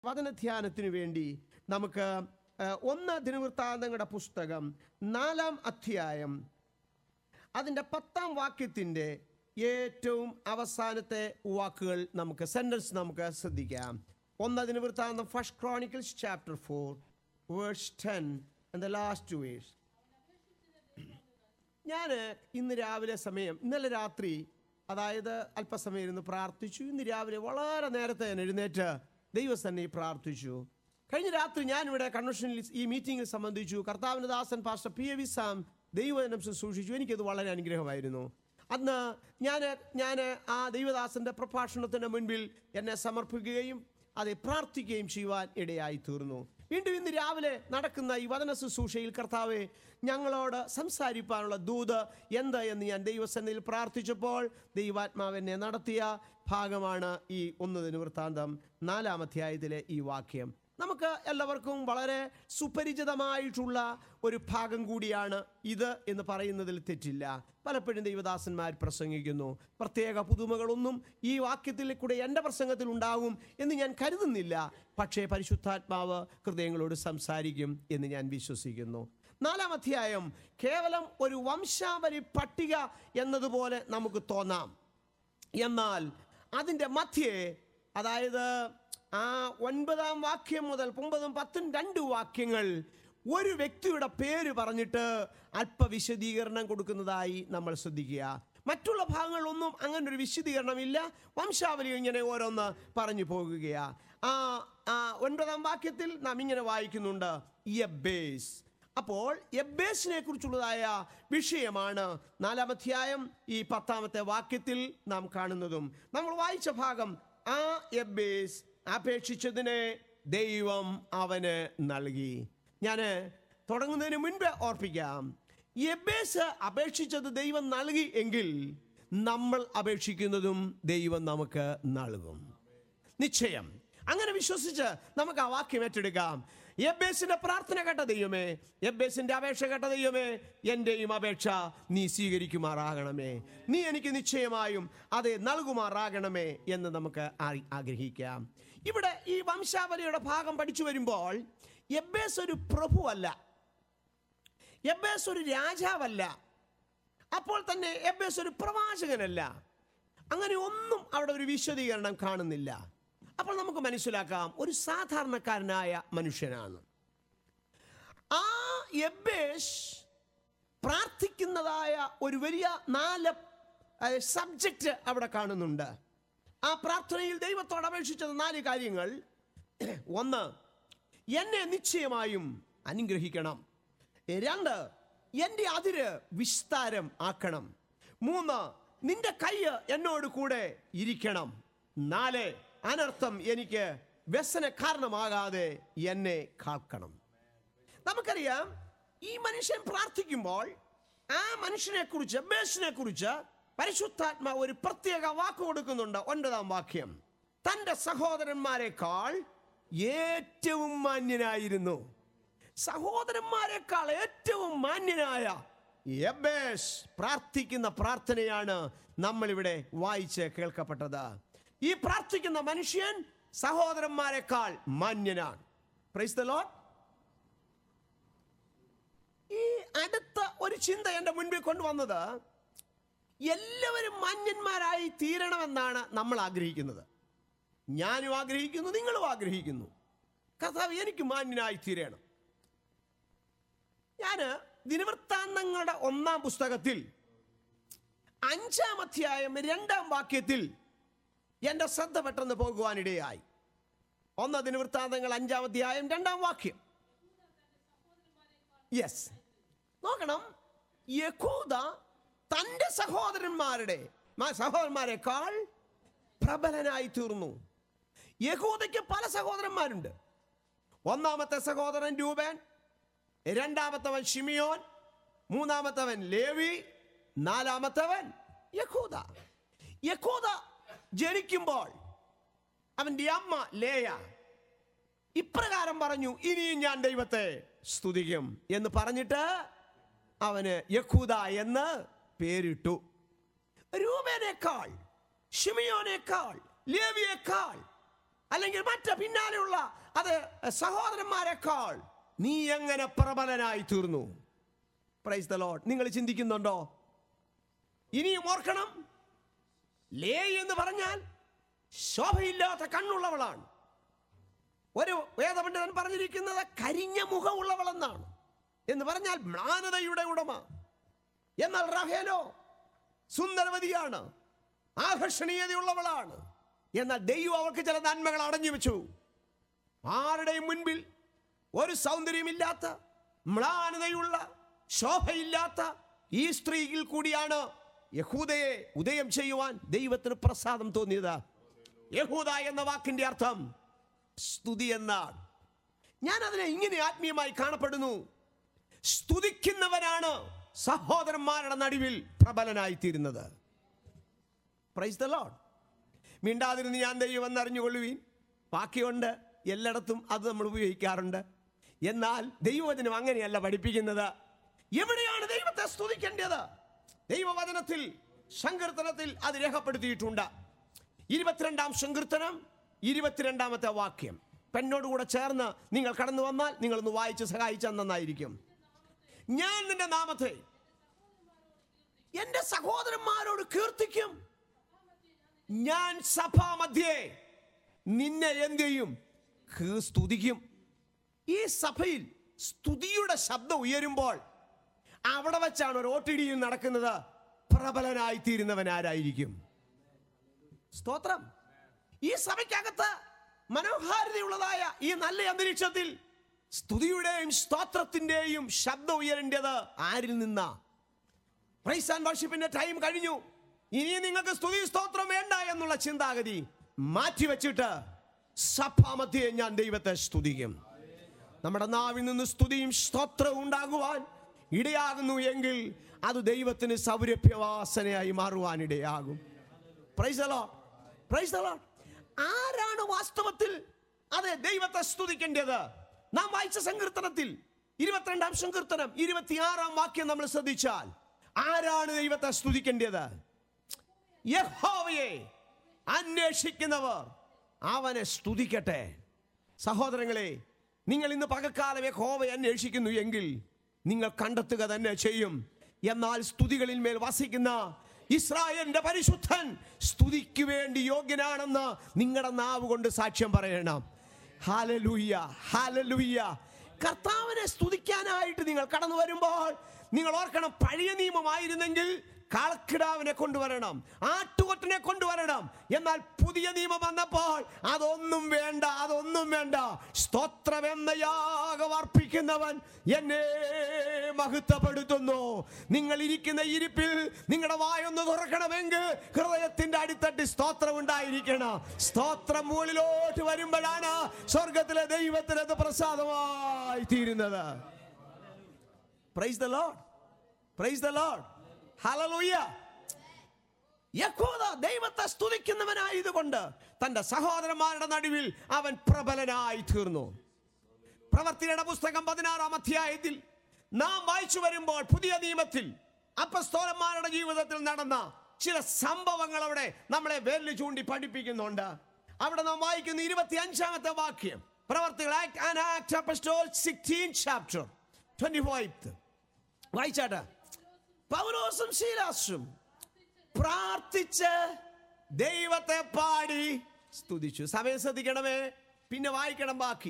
വചനധ്യാനത്തിന് വേണ്ടി നമുക്ക് ആ, ഒന്ന് ദിനവൃത്താന്തങ്ങളുടെ പുസ്തകം നാലാം അധ്യായം അതിൻ്റെ പത്താം വാക്യത്തിൻ്റെ ഏറ്റവും അവസാനത്തെ വാക്കുകൾ നമുക്ക് സെൻറ്റൻസ് നമുക്ക് ശ്രദ്ധിക്കാം ഒന്ന് ദിനവൃത്താന്തം First Chronicles chapter four verse ten and the last verse ഞാൻ ഇന്ന് രാവിലെ സമയം ഇന്നലെ രാത്രി അതായത് അല്പസമയം ഇരുന്ന് പ്രാർത്ഥിച്ചു ഇന്ന് രാവിലെ വളരെ നേരത്തെ ഞാൻ എഴുന്നേറ്റ് ദൈവസന്നെ പ്രാർത്ഥിച്ചു കഴിഞ്ഞ രാത്രി ഞാനിവിടെ കൺവെൻഷനിൽ ഈ മീറ്റിംഗിൽ സംബന്ധിച്ചു കർത്താവിന് ദാസൻ pastor P A V Sam ദൈവജനം ശുശ്രൂഷിച്ചു എനിക്കത് വളരെ അനുഗ്രഹമായിരുന്നു അന്ന് ഞാൻ ഞാൻ ആ ദൈവദാസന്റെ പ്രഭാഷണത്തിന് മുൻപിൽ എന്നെ സമർപ്പിക്കുകയും അത് പ്രാർത്ഥിക്കുകയും ചെയ്യുവാൻ ഇടയായി തീർന്നു വീണ്ടും ഇന്ന് രാവിലെ നടക്കുന്ന ഈ വചന ശുശ്രൂഷയിൽ കർത്താവെ ഞങ്ങളോട് സംസാരിപ്പാനുള്ള ദൂത് എന്ത് എന്ന് ഞാൻ ദൈവസന്നിധിയിൽ പ്രാർത്ഥിച്ചപ്പോൾ ദൈവാത്മാവ് എന്നെ നടത്തിയ ഭാഗമാണ് ഈ ഒന്ന് ദിനവൃത്താന്തം നാലാം അധ്യായത്തിലെ ഈ വാക്യം നമുക്ക് എല്ലാവർക്കും വളരെ സുപരിചിതമായിട്ടുള്ള ഒരു ഭാഗം കൂടിയാണ് ഇത് എന്ന് പറയുന്നതിൽ തെറ്റില്ല പലപ്പോഴും ദൈവദാസന്മാർ പ്രസംഗിക്കുന്നു പ്രത്യേക പുതുമകളൊന്നും ഈ വാക്യത്തിൽ കൂടെ എൻ്റെ പ്രസംഗത്തിൽ ഉണ്ടാകും എന്ന് ഞാൻ കരുതുന്നില്ല പക്ഷേ പരിശുദ്ധാത്മാവ് ഹൃദയങ്ങളോട് സംസാരിക്കും എന്ന് ഞാൻ വിശ്വസിക്കുന്നു നാലാം അധ്യായം കേവലം ഒരു വംശാവലി പട്ടിക എന്നതുപോലെ നമുക്ക് തോന്നാം എന്നാൽ അതിൻ്റെ മധ്യേ അതായത് ആ ഒൻപതാം വാക്യം മുതൽ ഒമ്പതും പത്തും രണ്ട് വാക്യങ്ങൾ ഒരു വ്യക്തിയുടെ പേര് പറഞ്ഞിട്ട് അല്പ വിശദീകരണം കൊടുക്കുന്നതായി നമ്മൾ ശ്രദ്ധിക്കുക മറ്റുള്ള ഭാഗങ്ങളിലൊന്നും അങ്ങനെ ഒരു വിശദീകരണമില്ല വംശാവലി ഇങ്ങനെ ഓരോന്ന് പറഞ്ഞു പോകുകയാ ആ ആ ഒൻപതാം വാക്യത്തിൽ നാം ഇങ്ങനെ വായിക്കുന്നുണ്ട് യബേസ് അപ്പോൾ എബേസിനെ കുറിച്ചുള്ളതായ വിഷയമാണ് നാലാം അധ്യായം ഈ പത്താമത്തെ വാക്യത്തിൽ നാം കാണുന്നതും നമ്മൾ വായിച്ച ഭാഗം ആ എബേസ് അപേക്ഷിച്ചതിനെ ദൈവം അവന് നൽകി ഞാൻ തുടങ്ങുന്നതിന് മുൻപ് ഓർപ്പിക്കാം എബേസ് അപേക്ഷിച്ചത് ദൈവം നൽകി എങ്കിൽ നമ്മൾ അപേക്ഷിക്കുന്നതും ദൈവം നമുക്ക് നൽകും നിശ്ചയം അങ്ങനെ വിശ്വസിച്ച് നമുക്ക് ആ വാക്യം ഏറ്റെടുക്കാം എബേസിന്റെ പ്രാർത്ഥന കേട്ട ദൈവമേ എബേസിന്റെ അപേക്ഷ കേട്ട ദൈവമേ എന്റെയും അപേക്ഷ നീ സ്വീകരിക്കുമാറാകണമേ നീ എനിക്ക് നിശ്ചയമായും അത് നൽകുമാറാകണമേ എന്ന് നമുക്ക് ആ- ആഗ്രഹിക്കാം ഇവിടെ ഈ വംശാവലിയുടെ ഭാഗം പഠിച്ചു വരുമ്പോൾ എബേസ് ഒരു പ്രഭുവല്ല എബേസ് ഒരു രാജാവല്ല അപ്പോൾ തന്നെ എബേസ് ഒരു പ്രവാചകനല്ല അങ്ങനെ ഒന്നും അവിടെ ഒരു വിശദീകരണം കാണുന്നില്ല അപ്പോൾ നമുക്ക് മനസ്സിലാക്കാം ഒരു സാധാരണക്കാരനായ മനുഷ്യനാണ് ആ എബേഷ് പ്രാർത്ഥിക്കുന്നതായ ഒരു വലിയ നാല് സബ്ജക്റ്റ് അവിടെ കാണുന്നുണ്ട് ആ പ്രാർത്ഥനയിൽ ദൈവത്തോട് അപേക്ഷിച്ചത് നാല് കാര്യങ്ങൾ ഒന്ന് എന്നെ നിശ്ചയമായും അനുഗ്രഹിക്കണം രണ്ട് എൻ്റെ അതിര് വിസ്താരം ആക്കണം മൂന്ന് നിന്റെ കൈ എന്നോട് കൂടെ ഇരിക്കണം നാല് അനർത്ഥം എനിക്ക് വ്യസന കാരണമാകാതെ എന്നെ കാക്കണം നമുക്കറിയാം ഈ മനുഷ്യൻ പ്രാർത്ഥിക്കുമ്പോൾ ആ മനുഷ്യനെ കുറിച്ച് ബേസിനെ കുറിച്ച് പരിശുദ്ധാത്മ ഒരു പ്രത്യേക വാക്ക് കൊടുക്കുന്നുണ്ട് ഒൻപതാം വാക്യം തന്റെ സഹോദരന്മാരെക്കാൾ ഏറ്റവും മാന്യനായിരുന്നു സഹോദരന്മാരെക്കാൾ ഏറ്റവും മാന്യനായ എബേസ് പ്രാർത്ഥിക്കുന്ന പ്രാർത്ഥനയാണ് നമ്മളിവിടെ വായിച്ച് കേൾക്കപ്പെട്ടത് ഈ പ്രാർത്ഥിക്കുന്ന മനുഷ്യൻ സഹോദരന്മാരെക്കാൾ മാന്യനാണ് പ്രൈസ് ദ ലോർഡ് ഈ അടുത്ത ഒരു ചിന്ത എൻ്റെ മുൻപിൽ കൊണ്ടുവന്നത് എല്ലാവരും മാന്യന്മാരായി തീരണമെന്നാണ് നമ്മൾ ആഗ്രഹിക്കുന്നത് ഞാനും ആഗ്രഹിക്കുന്നു നിങ്ങളും ആഗ്രഹിക്കുന്നു കർത്താവ് എനിക്ക് മാന്യനായി തീരണം ഞാൻ ദിനവൃത്താന്തങ്ങളുടെ ഒന്നാം പുസ്തകത്തിൽ അഞ്ചാം അധ്യായം രണ്ടാം വാക്യത്തിൽ എൻ്റെ ശ്രദ്ധ പെട്ടെന്ന് പോകുവാനിടയായി ഒന്ന് ദിനവൃത്താന്തങ്ങൾ അഞ്ചാം അധ്യായം രണ്ടാം വാക്യം യെസ് നോക്കണം യഹൂദ തൻ്റെ സഹോദരന്മാരുടെ മ- സഹോദരന്മാരെക്കാൾ പ്രബലനായി തീർന്നു യഹൂദയ്ക്ക് പല സഹോദരന്മാരുണ്ട് ഒന്നാമത്തെ സഹോദരൻ രൂപൻ രണ്ടാമത്തവൻ ഷിമിയോൻ മൂന്നാമത്തവൻ ലേവി നാലാമത്തവൻ യഹൂദ യഹൂദ ജനിക്കുമ്പോൾ അവന്റെ അമ്മ ലേയ ഇപ്രകാരം പറഞ്ഞു ഇനിയും ഞാൻ ദൈവത്തെ സ്തുതിക്കും എന്ന് പറഞ്ഞിട്ട് അവന് യഹൂദ എന്ന് പേരിട്ടു രൂപേനേക്കാൾ ഷിമിയോനേക്കാൾ ലേവിയേക്കാൾ അല്ലെങ്കിൽ മറ്റു പിന്നാലെയുള്ള അത് സഹോദരന്മാരെക്കാൾ നീ എങ്ങനെ പ്രബലനായി തീർന്നു പ്രൈസ് ദ ലോഡ് നിങ്ങൾ ചിന്തിക്കുന്നുണ്ടോ ഇനിയും ഓർക്കണം ലേ എന്ന് പറഞ്ഞാൽ ശോഭയില്ലാത്ത കണ്ണുള്ളവളാണ് ഒരു വേദപണ്ഡിതൻ പറഞ്ഞിരിക്കുന്നത് കരിഞ്ഞ മുഖമുള്ളവളെന്നാണ് എന്ന് പറഞ്ഞാൽ മ്ലാനതയുടെ ഉടമ എന്നാൽ റഹേലോ സുന്ദരവതിയാണ് ആകർഷണീയതയുള്ളവളാണ് എന്നാൽ ദൈവം അവൾക്ക് ചില നന്മകൾ അടഞ്ഞു വെച്ചു ആരുടെയും മുൻപിൽ ഒരു സൗന്ദര്യമില്ലാത്ത മ്ലാനതയുള്ള ശോഭയില്ലാത്ത ഈ സ്ത്രീയിൽ കൂടിയാണ് യഹൂദയെ ഉദയം ചെയ്യുവാൻ ദൈവത്തിന് പ്രസാദം തോന്നിയത് യഹൂദ എന്ന വാക്കിന്റെ അർത്ഥം സ്തുതി എന്നാണ് ഞാൻ അതിനെ ഇങ്ങനെ ആത്മീയമായി കാണപ്പെടുന്നു സ്തുതിക്കുന്നവനാണ് സഹോദരന്മാരുടെ നടുവിൽ പ്രബലനായി തീരുന്നത് പ്രൈസ് ദ ലോഡ് മിണ്ടാതിരുന്ന് ഞാൻ ദൈവം അറിഞ്ഞുകൊള്ളുവീൻ ബാക്കിയുണ്ട് എല്ലായിടത്തും അത് നമ്മൾ ഉപയോഗിക്കാറുണ്ട് എന്നാൽ ദൈവവചനം അങ്ങനെയല്ല പഠിപ്പിക്കുന്നത് എവിടെയാണ് ദൈവത്തെ സ്തുതിക്കേണ്ടത് ദൈവവചനത്തിൽ സങ്കീർത്തനത്തിൽ അത് രേഖപ്പെടുത്തിയിട്ടുണ്ട് ഇരുപത്തിരണ്ടാം സങ്കീർത്തനം ഇരുപത്തിരണ്ടാമത്തെ വാക്യം പെണ്ണോടുകൂടെ ചേർന്ന് നിങ്ങൾ കടന്നു വന്നാൽ നിങ്ങളൊന്ന് വായിച്ച് സഹായിച്ചാൽ നന്നായിരിക്കും ഞാൻ നിന്റെ നാമത്തെ എന്റെ സഹോദരന്മാരോട് കീർത്തിക്കും ഞാൻ സഭാമധ്യേ നിന്നെ എന്ത് ചെയ്യും കീ- സ്തുതിക്കും ഈ സഭയിൽ സ്തുതിയുടെ ശബ്ദം ഉയരുമ്പോൾ അവിടെ വെച്ചാണ് ഒരു ഓട്ടിടിയും നടക്കുന്നത് പ്രബലനായി തീരുന്നവൻ ആരായിരിക്കും സ്തോത്രം ഈ സഭയ്ക്കകത്ത് മനോഹാരിതയുള്ളതായ ഈ നല്ല അന്തരീക്ഷത്തിൽ സ്തുതിയുടെയും സ്തോത്രത്തിന്റെയും ശബ്ദം ഉയരേണ്ടത് ആരിൽ നിന്നാ പ്രൈസ് ആൻഡ് വർഷിപ്പിന്റെ ടൈം കഴിഞ്ഞു ഇനി നിങ്ങൾക്ക് സ്തുതി സ്തോത്രം വേണ്ട എന്നുള്ള ചിന്താഗതി മാറ്റിവെച്ചിട്ട് സഭാമധ്യേ ഞാൻ ദൈവത്തെ സ്തുതിക്കും നമ്മുടെ നാവിൽ നിന്ന് സ്തുതിയും സ്തോത്രവും ഉണ്ടാകുവാൻ ഇടയാകുന്നു എങ്കിൽ അത് ദൈവത്തിന് സൗരഭ്യവാസനയായി മാറുവാൻ ഇടയാകും praise the Lord. Praise the Lord. ആരാണ് വാസ്തവത്തിൽ അതെ ദൈവത്തെ സ്തുതിക്കേണ്ടത് നാം വായിച്ച സങ്കീർത്തനത്തിൽ ഇരുപത്തിരണ്ടാം സങ്കീർത്തനം ഇരുപത്തിയാറാം വാക്യം നമ്മൾ ശ്രദ്ധിച്ചാൽ ആരാണ് ദൈവത്തെ സ്തുതിക്കേണ്ടത് യഹോവയെ അന്വേഷിക്കുന്നവർ അവനെ സ്തുതിക്കട്ടെ സഹോദരങ്ങളെ നിങ്ങൾ ഇന്ന് പകൽക്കാലം യഹോവയെ അന്വേഷിക്കുന്നു എങ്കിൽ നിങ്ങൾ കണ്ടെത്തുക തന്നെ ചെയ്യും എന്നാൽ സ്തുതികളിൽ മേൽ വസിക്കുന്ന ഇസ്രായേലിന്റെ പരിശുദ്ധൻ സ്തുതിക്ക് വേണ്ടി യോഗ്യനാണെന്ന് നിങ്ങളുടെ നാവ് കൊണ്ട് സാക്ഷ്യം പറയണം ഹാലലൂയ്യ ഹാലലൂയ്യ കർത്താവിനെ സ്തുതിക്കാനായിട്ട് നിങ്ങൾ കടന്നു വരുമ്പോൾ നിങ്ങൾ ഓർക്കണം പഴയ നിയമമായിരുന്നെങ്കിൽ കാളക്കിടാവിനെ കൊണ്ടുവരണം ആട്ടുകൊറ്റനെ കൊണ്ടുവരണം എന്നാൽ പുതിയ നിയമം വന്നപ്പോൾ അതൊന്നും വേണ്ട അതൊന്നും വേണ്ട സ്തോത്രമെന്ന യാഗം അർപ്പിക്കുന്നവൻ എന്നെ മഹത്വപ്പെടുത്തുന്നു നിങ്ങൾ ഇരിക്കുന്ന ഇരിപ്പിൽ നിങ്ങളുടെ വായൊന്ന് തുറക്കണമെങ്കിൽ ഹൃദയത്തിന്റെ അടിത്തട്ടി സ്തോത്രം ഉണ്ടായിരിക്കണം സ്തോത്രം മുകളിലോട്ട് വരുമ്പോഴാണ് സ്വർഗത്തിലെ ദൈവത്തിന് അത് പ്രസാദമായി തീരുന്നത് praise the Lord praise the Lord hallelujah യഹൂദ ദൈവത്തെ സ്തുതിക്കുന്നവനായതുകൊണ്ട് തന്റെ സഹോദരന്മാരുടെ നടുവിൽ അവൻ പ്രബലനായി തീർന്നു പ്രവർത്തിയുടെ പുസ്തകം പതിനാറാം അധ്യായത്തിൽ നാം വായിച്ചു വരുമ്പോൾ പുതിയ നിയമത്തിൽ അപ്പസ്തോലന്മാരുടെ ജീവിതത്തിൽ നടന്ന ചില സംഭവങ്ങൾ അവിടെ നമ്മളെ വേലി ചൂണ്ടി പഠിപ്പിക്കുന്നുണ്ട് അവിടെ നാം വായിക്കുന്ന ഇരുപത്തി അഞ്ചാമത്തെ വാക്യം പ്രവർത്തികൾ Act and Act Apostles 16 chapter 25 വായിച്ചാട്ടെ പൗലോസും ശീലാസും പ്രാർത്ഥിച്ച് ദൈവത്തെ പാടി സ്തുതിച്ചു സമയം ശ്രദ്ധിക്കണമേ പിന്നെ വായിക്കണം ബാക്കി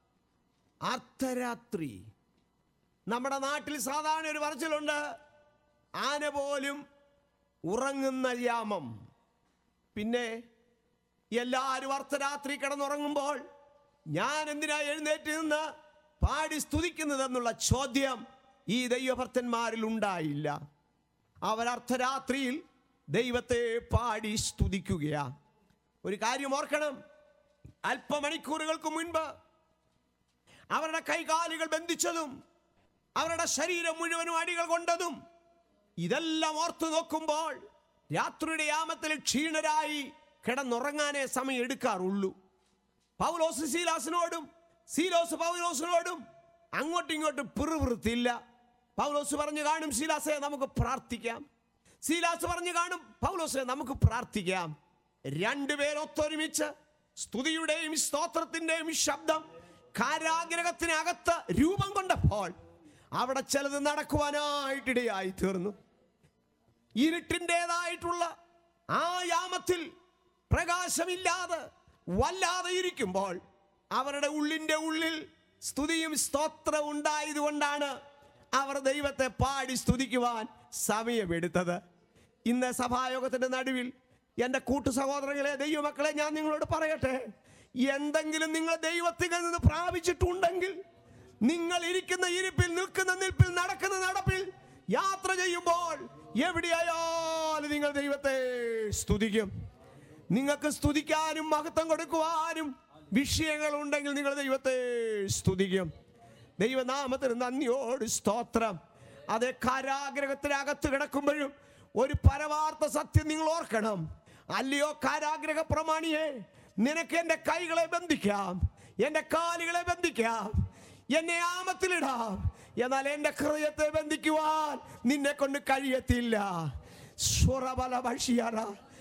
അർദ്ധരാത്രി നമ്മുടെ നാട്ടിൽ സാധാരണ ഒരു പറച്ചിലുണ്ട് ആന പോലും ഉറങ്ങുന്ന യാമം പിന്നെ എല്ലാവരും അർദ്ധരാത്രി കിടന്നുറങ്ങുമ്പോൾ ഞാൻ എന്തിനാ എഴുന്നേറ്റ് നിന്ന് പാടി സ്തുതിക്കുന്നതെന്നുള്ള ചോദ്യം ഈ ദൈവഭക്തന്മാരിൽ ഉണ്ടായില്ല അവർ അർദ്ധരാത്രിയിൽ ദൈവത്തെ പാടി സ്തുതിക്കുകയാ ഒരു കാര്യം ഓർക്കണം അല്പമണിക്കൂറുകൾക്ക് മുൻപ് അവരുടെ കൈകാലുകൾ ബന്ധിച്ചതും അവരുടെ ശരീരം മുഴുവനും അടികൾ കൊണ്ടതും ഇതെല്ലാം ഓർത്തു നോക്കുമ്പോൾ രാത്രിയുടെ യാമത്തിൽ ക്ഷീണരായി കിടന്നുറങ്ങാനേ സമയം എടുക്കാറുള്ളൂ പൗലോസ് സീലാസിനോടും സീലോസ് പൗലോസിനോടും അങ്ങോട്ടും ഇങ്ങോട്ടും പിറുപിറുത്തില്ല പൗലോസ് പറഞ്ഞു കാണും സീലാസെ നമുക്ക് പ്രാർത്ഥിക്കാം സീലാസ് പറഞ്ഞു കാണും പൗലോസെ നമുക്ക് പ്രാർത്ഥിക്കാം രണ്ടുപേർ ഒത്തൊരുമിച്ച് സ്തുതിയുടെയും സ്തോത്രത്തിന്റെയും ശബ്ദം കാരാഗ്രഹത്തിനകത്ത് രൂപം കൊണ്ടപ്പോൾ അവിടെ ചിലത് നടക്കുവാനായിട്ടിടയായി തീർന്നു ഇരുട്ടിൻ്റെതായിട്ടുള്ള ആ യാമത്തിൽ പ്രകാശമില്ലാതെ വല്ലാതെ ഇരിക്കുമ്പോൾ അവരുടെ ഉള്ളിൻ്റെ ഉള്ളിൽ സ്തുതിയും സ്തോത്രവും ഉണ്ടായതുകൊണ്ടാണ് അവർ ദൈവത്തെ പാടി സ്തുതിക്കുവാൻ സമയമെടുത്തത് ഇന്ന് സഭായോഗത്തിന്റെ നടുവിൽ എൻ്റെ കൂട്ടു സഹോദരങ്ങളെ ദൈവമക്കളെ ഞാൻ നിങ്ങളോട് പറയട്ടെ എന്തെങ്കിലും നിങ്ങൾ ദൈവത്തിൽ നിന്ന് പ്രാപിച്ചിട്ടുണ്ടെങ്കിൽ നിങ്ങൾ ഇരിക്കുന്ന ഇരിപ്പിൽ നിൽക്കുന്ന നിൽപ്പിൽ നടക്കുന്ന നടപ്പിൽ യാത്ര ചെയ്യുമ്പോൾ എവിടെയായാലും നിങ്ങൾ ദൈവത്തെ സ്തുതിക്കും നിങ്ങൾക്ക് സ്തുതിക്കാനും മഹത്വം കൊടുക്കുവാനും വിഷയങ്ങൾ ഉണ്ടെങ്കിൽ നിങ്ങൾ ദൈവത്തെ സ്തുതിക്കും ദൈവനാമത്തിന് നന്ദിയോട് സ്തോത്രം അതേ കാരാഗ്രഹത്തിനകത്ത് കിടക്കുമ്പോഴും ഒരു പരമാർത്ഥ സത്യം നിങ്ങൾ ഓർക്കണം അല്ലയോ കാരാഗ്രഹ പ്രമാണിയെ നിനക്ക് എൻ്റെ കൈകളെ ബന്ധിക്കാം എൻ്റെ കാലുകളെ ബന്ധിക്കാം എന്നെ ആമത്തിലിടാം എന്നാൽ എൻ്റെ ഹൃദയത്തെ ബന്ധിക്കുവാൻ നിന്നെ കൊണ്ട് കഴിയത്തില്ല സ്വറബല ഭക്ഷിയാറ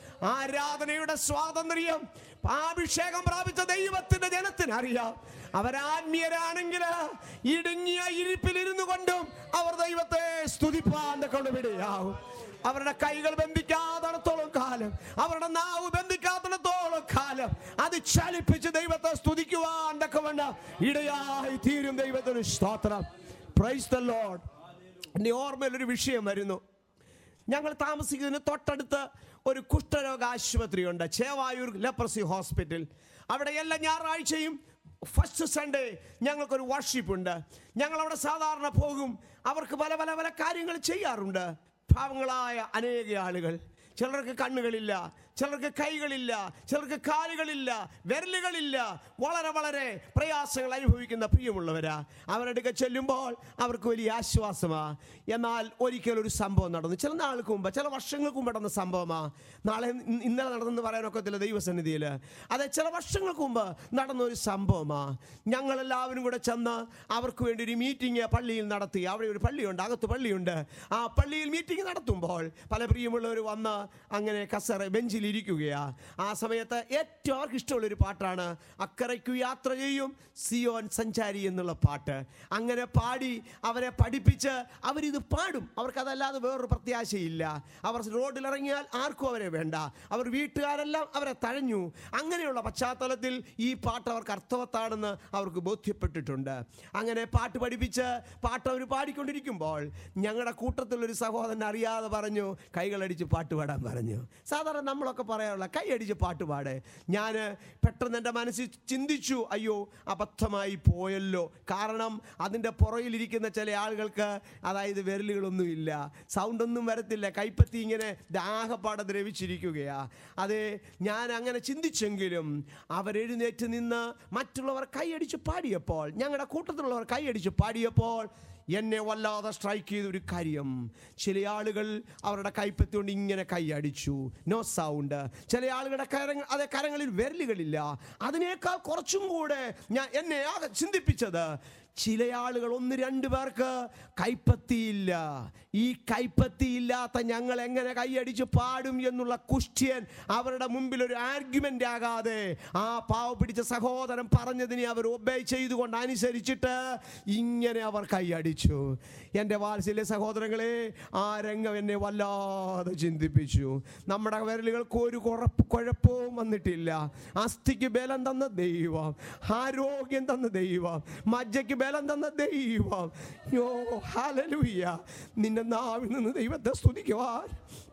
ആരാധനയുടെ സ്വാതന്ത്ര്യം അഭിഷേകം പ്രാപിച്ച ദൈവത്തിന്റെ ജനത്തിന് അറിയാം അവരാത്മീയരാണെങ്കിൽ ഇടുങ്ങിയ ഇരിപ്പിലിരുന്നു കൊണ്ടും അവർ ദൈവത്തെ സ്തുതിപ്പാൻ കൊണ്ടുവിടുകയാവും അവരുടെ കൈകൾ ബന്ധിക്കാത്തിടത്തോളം കാലം അവരുടെ നാവ് ബന്ധിക്കാത്തിടത്തോളം കാലം അത് ചലിപ്പിച്ച് ദൈവത്തെ സ്തുതിക്കുവാൻ തക്കവണ്ണ ഇടയായി തീരും ദൈവത്തിന് സ്തോത്രം പ്രൈസ് ദ ലോഡ് എൻ്റെ ഓർമ്മയിൽ ഒരു വിഷയം വരുന്നു ഞങ്ങൾ താമസിക്കുന്നതിന് തൊട്ടടുത്ത് ഒരു കുഷ്ഠരോഗ ആശുപത്രിയുണ്ട് ചേവായൂർ ലെപ്രസി ഹോസ്പിറ്റൽ അവിടെ എല്ലാ ഞായറാഴ്ചയും ഫസ്റ്റ് സൺഡേ ഞങ്ങൾക്കൊരു വർഷിപ്പ് ഉണ്ട് ഞങ്ങൾ അവിടെ സാധാരണ പോകും അവർക്ക് പല പല പല കാര്യങ്ങൾ ചെയ്യാറുണ്ട് പാവങ്ങളായ അനേക ആളുകൾ ചിലർക്ക് കണ്ണുകളില്ല ചിലർക്ക് കൈകളില്ല ചിലർക്ക് കാലുകളില്ല വിരലുകളില്ല വളരെ വളരെ പ്രയാസങ്ങൾ അനുഭവിക്കുന്ന പ്രിയമുള്ളവരാ അവരുടെ ചെല്ലുമ്പോൾ അവർക്ക് വലിയ ആശ്വാസമാ എന്നാൽ ഒരിക്കൽ ഒരു സംഭവം നടന്നു ചില നാൾക്ക് മുമ്പ് ചില വർഷങ്ങൾക്ക് മുമ്പ് നടന്ന സംഭവമാ നാളെ ഇന്ന് ഇന്നലെ നടന്നെന്ന് പറയാനൊക്കത്തില്ല ദൈവസന്നിധിയിൽ അതെ ചില വർഷങ്ങൾക്ക് മുമ്പ് നടന്ന ഒരു സംഭവമാ ഞങ്ങളെല്ലാവരും കൂടെ ചെന്ന് അവർക്ക് വേണ്ടി ഒരു മീറ്റിംഗ് പള്ളിയിൽ നടത്തി അവിടെ ഒരു പള്ളിയുണ്ട് അകത്ത് പള്ളിയുണ്ട് ആ പള്ളിയിൽ മീറ്റിംഗ് നടത്തുമ്പോൾ പല പ്രിയമുള്ളവർ വന്ന് അങ്ങനെ കസറ ബെഞ്ചിൽ ഇരിക്കുകയാ ആ സമയത്ത് ഏറ്റവും അവർക്ക് ഇഷ്ടമുള്ളൊരു പാട്ടാണ് അക്കരയ്ക്കു യാത്ര ചെയ്യും സിയോൻ സഞ്ചാരി എന്നുള്ള പാട്ട് അങ്ങനെ പാടി അവരെ പഠിപ്പിച്ച് അവരിത് പാടും അവർക്കതല്ലാതെ വേറൊരു പ്രത്യാശയില്ല അവർ റോഡിൽ ഇറങ്ങിയാൽ ആർക്കും അവരെ വേണ്ട അവർ വീട്ടുകാരെല്ലാം അവരെ തഴഞ്ഞു അങ്ങനെയുള്ള പശ്ചാത്തലത്തിൽ ഈ പാട്ട് അവർക്ക് അർത്ഥവത്താണെന്ന് അവർക്ക് ബോധ്യപ്പെട്ടിട്ടുണ്ട് അങ്ങനെ പാട്ട് പഠിപ്പിച്ച് പാട്ട് അവർ പാടിക്കൊണ്ടിരിക്കുമ്പോൾ ഞങ്ങളുടെ കൂട്ടത്തിലൊരു സഹോദരൻ അറിയാതെ പറഞ്ഞു കൈകളടിച്ച് പാട്ട് പാടാൻ പറഞ്ഞു സാധാരണ നമ്മളൊക്കെ പറയാറുള്ള കൈയടിച്ച് പാട്ട് പാട് ഞാൻ പെട്ടെന്ന് എൻ്റെ മനസ്സിൽ ചിന്തിച്ചു അയ്യോ അബദ്ധമായി പോയല്ലോ കാരണം അതിൻ്റെ പുറകിലിരിക്കുന്ന ചില ആളുകൾക്ക് അതായത് വിരലുകളൊന്നുമില്ല സൗണ്ടൊന്നും വരത്തില്ല കൈപ്പത്തി ഇങ്ങനെ ദാഹപ്പാടെ ദ്രവിച്ചിരിക്കുകയാ അതെ ഞാൻ അങ്ങനെ ചിന്തിച്ചെങ്കിലും അവരെഴുന്നേറ്റ് നിന്ന് മറ്റുള്ളവർ കൈയടിച്ച് പാടിയപ്പോൾ ഞങ്ങളുടെ കൂട്ടത്തിലുള്ളവർ കൈയടിച്ച് പാടിയപ്പോൾ എന്നെ വല്ലാതെ സ്ട്രൈക്ക് ചെയ്ത ഒരു കാര്യം ചില ആളുകൾ അവരുടെ കൈപ്പത്തി കൊണ്ട് ഇങ്ങനെ കൈയടിച്ചു നോ സൗണ്ട് ചില ആളുകളുടെ കരങ്ങൾ അതേ കരങ്ങളിൽ വിരലുകളില്ല അതിനേക്കാൾ കുറച്ചും കൂടെ ഞാൻ എന്നെ ആകെ ചിന്തിപ്പിച്ചത് ചില ആളുകൾ ഒന്ന് രണ്ട് പേർക്ക് കൈപ്പത്തിയില്ല ഈ കൈപ്പത്തിയില്ലാത്ത ഞങ്ങൾ എങ്ങനെ കൈയടിച്ച് പാടും എന്നുള്ള കുഷ്ട്യൻ അവരുടെ മുമ്പിൽ ഒരു ആർഗ്യുമെന്റ് ആകാതെ ആ പാവ പിടിച്ച സഹോദരൻ പറഞ്ഞതിനെ അവർ ഒബേ ചെയ്തുകൊണ്ട് അനുസരിച്ചിട്ട് ഇങ്ങനെ അവർ കൈയടിച്ചു എൻ്റെ വാത്സല്യ സഹോദരങ്ങളെ ആ രംഗം എന്നെ വല്ലാതെ ചിന്തിപ്പിച്ചു നമ്മുടെ വിരലുകൾക്ക് ഒരു കുഴപ്പ് കുഴപ്പവും വന്നിട്ടില്ല അസ്ഥിക്ക് ബലം തന്ന ദൈവം ആരോഗ്യം തന്ന ദൈവം മജ്ജയ്ക്ക് ബലം തന്ന ദൈവം യോ ഹാലലൂയ്യ നിന്റെ നാവിൽ നിന്ന് ദൈവത്തെ സ്തുതിക്കുവാൻ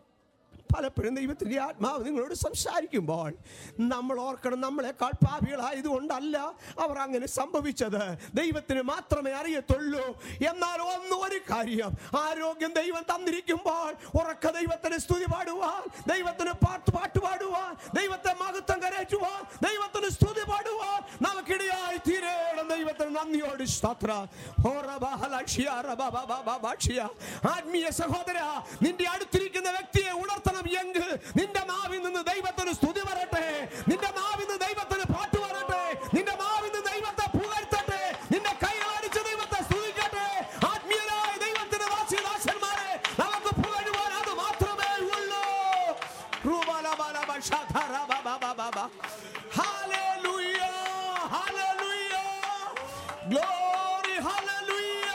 പലപ്പോഴും ദൈവത്തിൻ്റെ ആത്മാവ് നിങ്ങളോട് സംസാരിക്കുമ്പോൾ നമ്മൾ ഓർക്കണം നമ്മളെക്കാൾ പാപികളായതുകൊണ്ടല്ല അവർ അങ്ങനെ സംഭവിച്ചത് ദൈവത്തിന് മാത്രമേ അറിയത്തുള്ളൂ എന്നാൽ ഒന്ന് ഒരു കാര്യം ആരോഗ്യം ദൈവം തന്നിരിക്കുമ്പോൾ ഉറക്ക ദൈവത്തിന് സ്തുതി പാടുവാൻ ദൈവത്തിന് പാട്ട് പാട്ട് പാടുവാൻ ദൈവത്തെ മഹത്വം കരയറ്റുവാൻ ദൈവത്തിന് സ്തുതി പാടുവാൻ നമുക്കിടയായി തീരേണം ദൈവത്തിന് നന്ദിയോട് സ്തോത്ര ആത്മീയ സഹോദര നിന്റെ അടുത്തിരിക്കുന്ന വ്യക്തിയെ ഉണർത്തണം എങ്കിൽ നിന്റെ നാവിൽ നിന്ന് ദൈവത്തിന് സ്തുതി വരട്ടെ നിന്റെ നാവിൽ നിന്ന് ദൈവത്തിന് പാട്ട് വരട്ടെ നിന്റെ നാവിൽ നിന്ന് ദൈവത്തെ പുകഴ്ത്തട്ടെ നിന്റെ കൈകളടിച്ച് ദൈവത്തെ സ്തുതിക്കട്ടെ ആത്മീയരായ ദൈവത്തിന്റെ വാസിദാസന്മാരെ നമുക്ക് പുകഴുവാൻ അത് മാത്രമേ ഉള്ളൂ റുബലബലബ ശധരബബബബബ. Hallelujah. ഗ്ലോറി ഹല്ലേലൂയ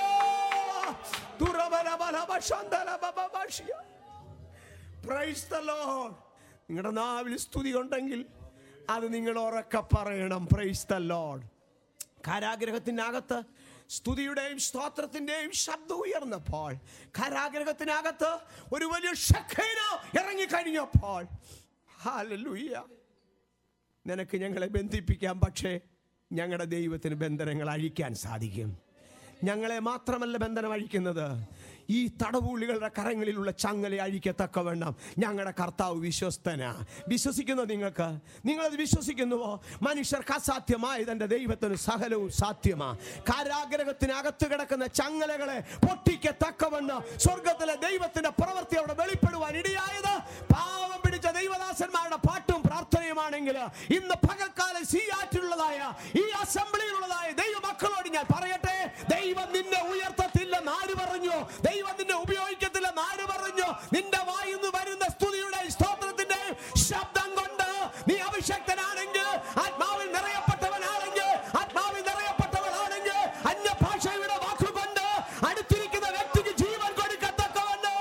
തുറബലബലബശന്തലബബബശിയ പ്രൈസ് ദ ലോർഡ് നിങ്ങളുടെ നാവിൽ സ്തുതി ഉണ്ടെങ്കിൽ അത് നിങ്ങൾ ഉറക്കെ പറയണം പ്രൈസ് ദ ലോർഡ് കാരാഗ്രഹത്തിനകത്ത് സ്തുതിയുടെയും സ്തോത്രത്തിന്റെയും ശബ്ദം ഉയർന്നപ്പോൾ കാരാഗ്രഹത്തിനകത്ത് ഒരു വലിയ ഷഖേന ഇറങ്ങിക്കഴിഞ്ഞപ്പോൾ ഹാലലൂയ നിനക്ക് ഞങ്ങളെ ബന്ധിപ്പിക്കാം പക്ഷേ ഞങ്ങളുടെ ദൈവത്തിന് ബന്ധനങ്ങൾ അഴിക്കാൻ സാധിക്കും ഞങ്ങളെ മാത്രമല്ല ബന്ധനം അഴിക്കുന്നത് ഈ തടവുള്ളികളുടെ കരങ്ങളിലുള്ള ചങ്ങല അഴിക്കത്തക്കവണ്ണം ഞങ്ങളുടെ കർത്താവ് വിശ്വസ്തന വിശ്വസിക്കുന്നു നിങ്ങൾക്ക് നിങ്ങളത് വിശ്വസിക്കുന്നുവോ മനുഷ്യർക്ക് അസാധ്യമായ തന്റെ ദൈവത്തിന് സകലവും സാധ്യമാ കാരാഗ്രഹത്തിനകത്ത് കിടക്കുന്ന ചങ്ങലകളെ പൊട്ടിക്കത്തക്കവണ്ണം സ്വർഗത്തിലെ ദൈവത്തിന്റെ പ്രവൃത്തി അവിടെ വെളിപ്പെടുവാൻ ഇടയായത് പാവം പിടിച്ച ദൈവദാസന്മാരുടെ പാട്ടും പ്രാർത്ഥനയുമാണെങ്കിൽ ഇന്ന് പകൽക്കാലം സീയാറ്റിലുള്ളതായ ഈ അസംബ്ലിയിലുള്ളതായ ദൈവമക്കളോട് ഞാൻ പറയട്ടെ ദൈവം നിന്നെ ഉയർത്തത്തില്ലെന്ന് ആര് പറഞ്ഞു ദൈവം നിന്നെ ഉപയോഗിക്കത്തില്ലെന്ന് ആര് പറഞ്ഞു നിന്റെ വായിന്ന് വരുന്ന സ്തുതിയുടെ സ്തോത്രത്തിന്റെ ശബ്ദം കൊണ്ട് നീ അഭിഷക്തനാണെങ്കിൽ ആത്മാവിൽ നിറയപ്പെട്ടവനാണെങ്കിൽ ആത്മാവിൽ നിറയപ്പെട്ടവനാണെങ്കിൽ അന്യഭാഷയുടെ വാക്കുകൊണ്ട് അടുത്തിരിക്കുന്ന വ്യക്തിക്ക് ജീവൻ കൊടുക്കത്തക്കവണ്ണം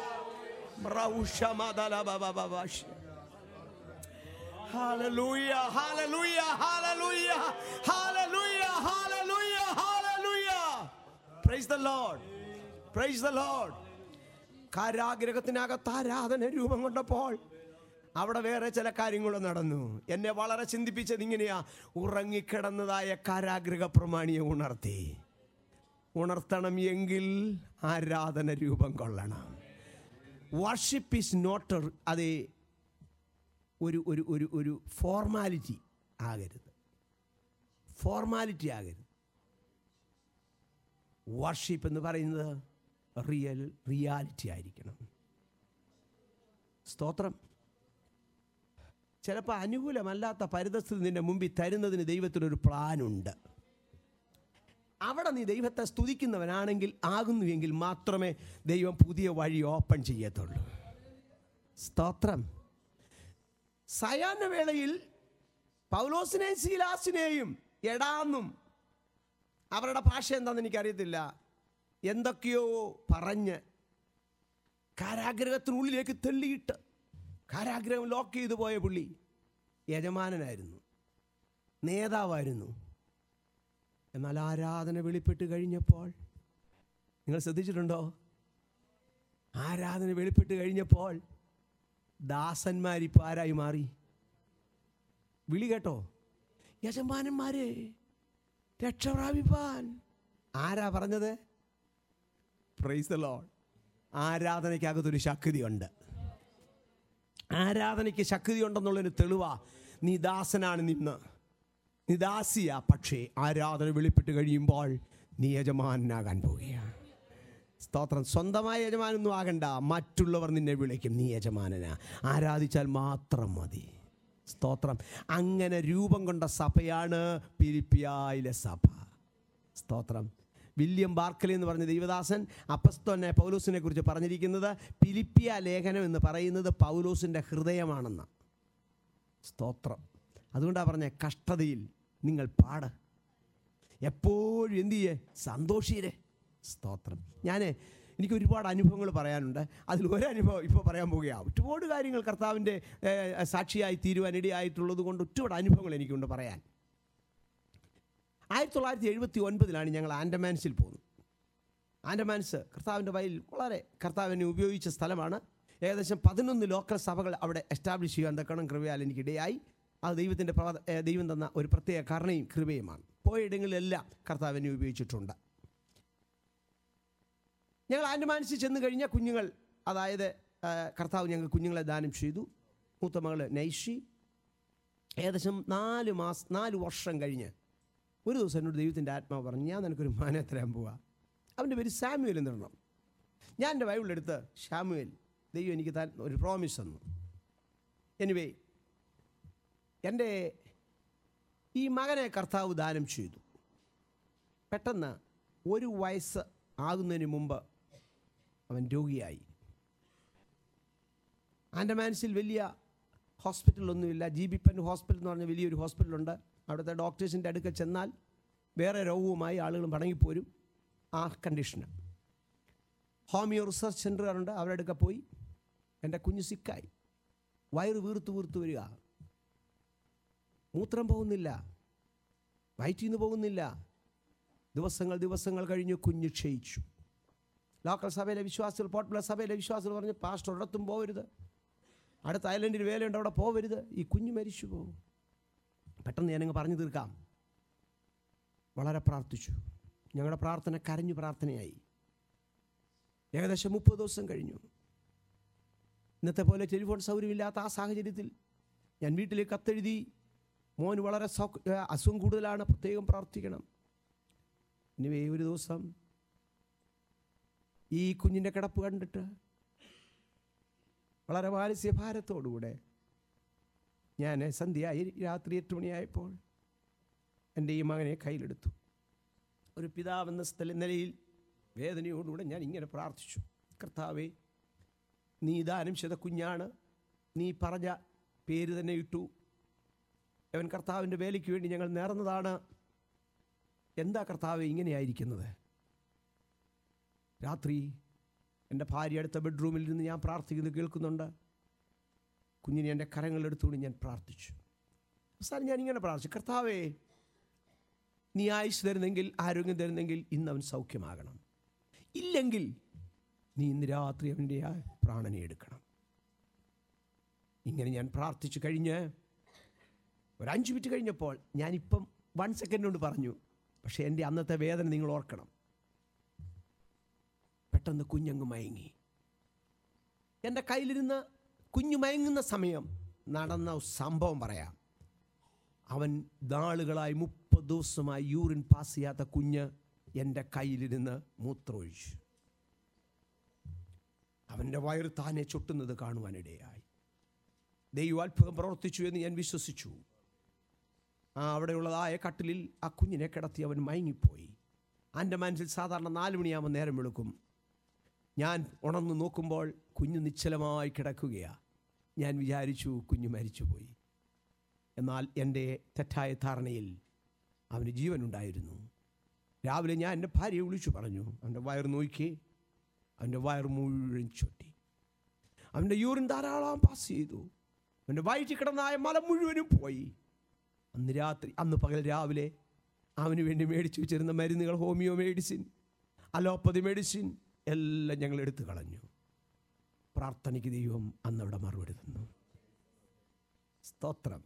റൗഷമദലബബബബശ്. Hallelujah, hallelujah, hallelujah, hallelujah, hallelujah, hallelujah. Praise the Lord. Praise the Lord. കാരാഗ്രഹത്തിനകത്ത് ആരാധന രൂപം കൊണ്ടപ്പോൾ അവിടെ വേറെ ചില കാര്യങ്ങളും നടന്നു എന്നെ വളരെ ചിന്തിപ്പിച്ചത് ഇങ്ങനെയാ ഉറങ്ങിക്കിടന്നതായ കാരാഗ്രഹ പ്രമാണിയെ ഉണർത്തി ഉണർത്തണം എങ്കിൽ ആരാധന രൂപം കൊള്ളണം വർഷിപ്പ് ഈസ് നോട്ട് അത് ഒരു ഒരു ഒരു ഒരു ഫോർമാലിറ്റി ആകരുത് ഫോർമാലിറ്റി ആകരുത് വർഷിപ്പ് എന്ന് പറയുന്നത് റിയൽ റിയാലിറ്റി ആയിരിക്കണം സ്തോത്രം ചിലപ്പോൾ അനുകൂലമല്ലാത്ത പരിതസ്ഥിതി നിന്റെ മുമ്പിൽ തരുന്നതിന് ദൈവത്തിനൊരു പ്ലാനുണ്ട് അവിടെ നീ ദൈവത്തെ സ്തുതിക്കുന്നവനാണെങ്കിൽ ആകുന്നുവെങ്കിൽ മാത്രമേ ദൈവം പുതിയ വഴി ഓപ്പൺ ചെയ്യത്തുള്ളൂ സ്തോത്രം സയാന വേളയിൽ പൗലോസിനെയും ശീലാസിനെയും എടാന്നും അവരുടെ ഭാഷ എന്താണെന്ന് എനിക്കറിയത്തില്ല എന്തൊക്കെയോ പറഞ്ഞ് കാരാഗ്രഹത്തിനുള്ളിലേക്ക് തെള്ളിയിട്ട് കാരാഗ്രഹം ലോക്ക് ചെയ്തു പോയ പുള്ളി യജമാനനായിരുന്നു നേതാവായിരുന്നു എന്നാൽ ആരാധന വെളിപ്പെട്ട് കഴിഞ്ഞപ്പോൾ നിങ്ങൾ ശ്രദ്ധിച്ചിട്ടുണ്ടോ ആരാധന വെളിപ്പെട്ട് കഴിഞ്ഞപ്പോൾ ദാസന്മാരിപ്പോൾ ആരായി മാറി വിളി കേട്ടോ യജമാനന്മാരെ രക്ഷ പ്രാപിപ്പാൻ ആരാ പറഞ്ഞത് പ്രൈസ് ലോഡ് ആരാധനയ്ക്കകത്തൊരു ശക്തിയുണ്ട് ആരാധനയ്ക്ക് ശക്തി ഉണ്ടെന്നുള്ളൊരു തെളിവാ നീ ദാസനാണ് നിന്ന് നീ ദാസിയ പക്ഷേ ആരാധന വെളിപ്പെട്ട് കഴിയുമ്പോൾ നീ യജമാനാകാൻ പോവുകയാണ് സ്തോത്രം സ്വന്തമായ യജമാനൊന്നും ആകണ്ട മറ്റുള്ളവർ നിന്നെ വിളിക്കും നീ യജമാനനാ ആരാധിച്ചാൽ മാത്രം മതി സ്തോത്രം അങ്ങനെ രൂപം കൊണ്ട സഭയാണ് പിരിപ്പിയായിലെ സഭ സ്തോത്രം വില്യം ബാർക്കലി എന്ന് പറഞ്ഞ ദൈവദാസൻ അപ്പസ്തോനെ പൗലോസിനെ കുറിച്ച് പറഞ്ഞിരിക്കുന്നത് പിലിപ്പിയ ലേഖനം എന്ന് പറയുന്നത് പൗലോസിൻ്റെ ഹൃദയമാണെന്ന് സ്തോത്രം അതുകൊണ്ടാണ് പറഞ്ഞ കഷ്ടതയിൽ നിങ്ങൾ പാട് എപ്പോഴും എന്ത് ചെയ്യേ സന്തോഷീരെ സ്തോത്രം ഞാൻ എനിക്ക് ഒരുപാട് അനുഭവങ്ങൾ പറയാനുണ്ട് അതിൽ ഒരനുഭവം ഇപ്പോൾ പറയാൻ പോവുകയാണ് ഒരുപാട് കാര്യങ്ങൾ കർത്താവിൻ്റെ ഏഹ്, സാക്ഷിയായി തീരുവാൻ ഇടയായിട്ടുള്ളത് കൊണ്ട് ഒരുപാട് അനുഭവങ്ങൾ എനിക്കുണ്ട് പറയാൻ ആയിരത്തി തൊള്ളായിരത്തി എഴുപത്തി ഒൻപതിലാണ് ഞങ്ങൾ ആൻഡമാൻസിൽ പോകുന്നത് ആൻഡമാൻസ് കർത്താവിൻ്റെ വയലിൽ വളരെ കർത്താവിനെ ഉപയോഗിച്ച സ്ഥലമാണ് ഏകദേശം പതിനൊന്ന് ലോക്കൽ സഭകൾ അവിടെ എസ്റ്റാബ്ലിഷ് ചെയ്യാൻ തക്കണം കൃപയാൽ എനിക്കിടയായി അത് ദൈവത്തിൻ്റെ പ്രവ ഏഹ് ദൈവം തന്ന ഒരു പ്രത്യേക കരുണയും കൃപയുമാണ് പോയിടങ്ങളിലെല്ലാം കർത്താവിനെ ഉപയോഗിച്ചിട്ടുണ്ട് ഞങ്ങൾ ആൻഡമാൻസിൽ ചെന്ന് കഴിഞ്ഞാൽ കുഞ്ഞുങ്ങൾ അതായത് ആ, കർത്താവ് ഞങ്ങൾ കുഞ്ഞുങ്ങളെ ദാനം ചെയ്തു മൂത്ത മകള് നൈഷി ഏകദേശം നാല് മാസം നാല് വർഷം കഴിഞ്ഞ് ഒരു ദിവസം എന്നോട് ദൈവത്തിൻ്റെ ആത്മാവ് പറഞ്ഞു ഞാൻ നിനക്കൊരു മാനെ തരാൻ പോവാ അവൻ്റെ പേര് സാമുവേൽ എന്നിടണം ഞാൻ എൻ്റെ ബൈബിളെടുത്ത് ഷാമുവേൽ ദൈവം എനിക്ക് താൻ ഒരു പ്രോമിസ് തന്നു എനിവേ എൻ്റെ ഈ മകനെ കർത്താവ് ദാനം ചെയ്തു പെട്ടെന്ന് ഒരു വയസ്സ് ആകുന്നതിന് മുമ്പ് അവൻ രോഗിയായി ആൻഡമാൻസിൽ വലിയ ഹോസ്പിറ്റലൊന്നുമില്ല ജി ബി പെൻ ഹോസ്പിറ്റൽ എന്ന് പറഞ്ഞ വലിയൊരു ഹോസ്പിറ്റലുണ്ട് അവിടുത്തെ ഡോക്ടേഴ്സിൻ്റെ അടുക്കൽ ചെന്നാൽ വേറെ രോഗവുമായി ആളുകൾ മടങ്ങിപ്പോരും ആ കണ്ടീഷന് ഹോമിയോ റിസർച്ച് സെൻ്ററുകാരുണ്ട് അവരുടെ അടുക്ക പോയി എൻ്റെ കുഞ്ഞ് സിക്കായി വയറ് വീർത്ത് വീർത്ത് വരിക മൂത്രം പോകുന്നില്ല വയറ്റിൽ നിന്ന് പോകുന്നില്ല ദിവസങ്ങൾ ദിവസങ്ങൾ കഴിഞ്ഞ് കുഞ്ഞ് ക്ഷയിച്ചു ലോക്കൽ സഭയിലെ വിശ്വാസികൾ പോട്ടുള്ള സഭയിലെ വിശ്വാസികൾ പറഞ്ഞ് പാസ്റ്റർ ഒരിടത്തും പോകരുത് അടുത്ത ഐലൻഡിൽ വേലയുണ്ട് അവിടെ പോകരുത് ഈ കുഞ്ഞ് മരിച്ചു പോകും പെട്ടെന്ന് ഞാനങ്ങ് പറഞ്ഞു തീർക്കാം വളരെ പ്രാർത്ഥിച്ചു ഞങ്ങളുടെ പ്രാർത്ഥന കരഞ്ഞു പ്രാർത്ഥനയായി ഏകദേശം മുപ്പത് ദിവസം കഴിഞ്ഞു ഇന്നത്തെ പോലെ ടെലിഫോൺ സൗകര്യമില്ലാത്ത ആ സാഹചര്യത്തിൽ ഞാൻ വീട്ടിലേക്ക് കത്തെഴുതി മോൻ വളരെ സൗ- ഏ, അസുഖം കൂടുതലാണ് പ്രത്യേകം പ്രാർത്ഥിക്കണം ഇനി ഒരു ദിവസം ഈ കുഞ്ഞിൻ്റെ കിടപ്പ് കണ്ടിട്ട് വളരെ മാനസിക ഭാരത്തോടുകൂടെ ഞാൻ സന്ധ്യയായി രാത്രി എട്ട് മണിയായപ്പോൾ എൻ്റെ ഈ മകനെ കയ്യിലെടുത്തു ഒരു പിതാവെന്ന സ്ഥല നിലയിൽ വേദനയോടുകൂടെ ഞാൻ ഇങ്ങനെ പ്രാർത്ഥിച്ചു കർത്താവേ നീ ദാനം ചെയ്ത കുഞ്ഞാണ് നീ പറഞ്ഞ പേര് തന്നെ ഇട്ടു അവൻ കർത്താവിൻ്റെ വേലയ്ക്ക് വേണ്ടി ഞങ്ങൾ നേർന്നതാണ് എന്താ കർത്താവ് ഇങ്ങനെയായിരിക്കുന്നത് രാത്രി എൻ്റെ ഭാര്യ അടുത്ത ബെഡ്റൂമിൽ നിന്ന് ഞാൻ പ്രാർത്ഥിക്കുന്നത് കേൾക്കുന്നുണ്ട് കുഞ്ഞിനെ എൻ്റെ കരങ്ങളിലെടുത്തുകൊണ്ട് ഞാൻ പ്രാർത്ഥിച്ചു അവസാനം ഞാൻ ഇങ്ങനെ പ്രാർത്ഥിച്ചു കർത്താവേ നീ ആയുസ് തരുന്നെങ്കിൽ ആരോഗ്യം തരുന്നെങ്കിൽ ഇന്ന് അവൻ സൗഖ്യമാകണം ഇല്ലെങ്കിൽ നീ ഇന്ന് രാത്രി അവൻ്റെ ആ പ്രാണനെ എടുക്കണം ഇങ്ങനെ ഞാൻ പ്രാർത്ഥിച്ചു കഴിഞ്ഞ് ഒരു അഞ്ച് മിനിറ്റ് കഴിഞ്ഞപ്പോൾ ഞാനിപ്പം വൺ സെക്കൻഡ് കൊണ്ട് പറഞ്ഞു പക്ഷേ എൻ്റെ അന്നത്തെ വേദന നിങ്ങൾ ഓർക്കണം പെട്ടെന്ന് കുഞ്ഞങ്ങ് മയങ്ങി എൻ്റെ കയ്യിലിരുന്ന് കുഞ്ഞു മയങ്ങുന്ന സമയം നടന്ന സംഭവം പറയാം അവൻ നാളുകളായി മുപ്പത് ദിവസമായി യൂറിൻ പാസ് ചെയ്യാത്ത കുഞ്ഞ് എൻ്റെ കയ്യിലിരുന്ന് മൂത്രമൊഴിച്ചു അവൻ്റെ വയറ് താനെ ചൊട്ടുന്നത് കാണുവാനിടയായി ദൈവം അത്ഭുതം പ്രവർത്തിച്ചു എന്ന് ഞാൻ വിശ്വസിച്ചു ആ അവിടെയുള്ളതായ കട്ടിലിൽ ആ കുഞ്ഞിനെ കിടത്തി അവൻ മയങ്ങിപ്പോയി എൻ്റെ മനസ്സിൽ സാധാരണ നാല് മണിയാകുമ്പോൾ നേരം വെളുക്കും ഞാൻ ഉണർന്നു നോക്കുമ്പോൾ കുഞ്ഞ് നിശ്ചലമായി കിടക്കുകയാണ് ഞാൻ വിചാരിച്ചു കുഞ്ഞ് മരിച്ചുപോയി എന്നാൽ എൻ്റെ തെറ്റായ ധാരണയിൽ അവന് ജീവനുണ്ടായിരുന്നു രാവിലെ ഞാൻ എൻ്റെ ഭാര്യയെ വിളിച്ചു പറഞ്ഞു അവൻ്റെ വയർ നോക്കി അവൻ്റെ വയർ മുഴുവൻ ചൊട്ടി അവൻ്റെ യൂറിൻ ധാരാളം പാസ് ചെയ്തു അവൻ്റെ വയറ്റിൽ കിടന്നായ മലം മുഴുവനും പോയി അന്ന് രാത്രി അന്ന് പകൽ രാവിലെ അവന് വേണ്ടി മേടിച്ചു വെച്ചിരുന്ന മരുന്നുകൾ ഹോമിയോ മെഡിസിൻ അലോപ്പതി മെഡിസിൻ എല്ലാം ഞങ്ങൾ എടുത്തു കളഞ്ഞു പ്രാർത്ഥനയ്ക്ക് ദൈവം അന്നവിടെ മറുപടി തന്നു സ്തോത്രം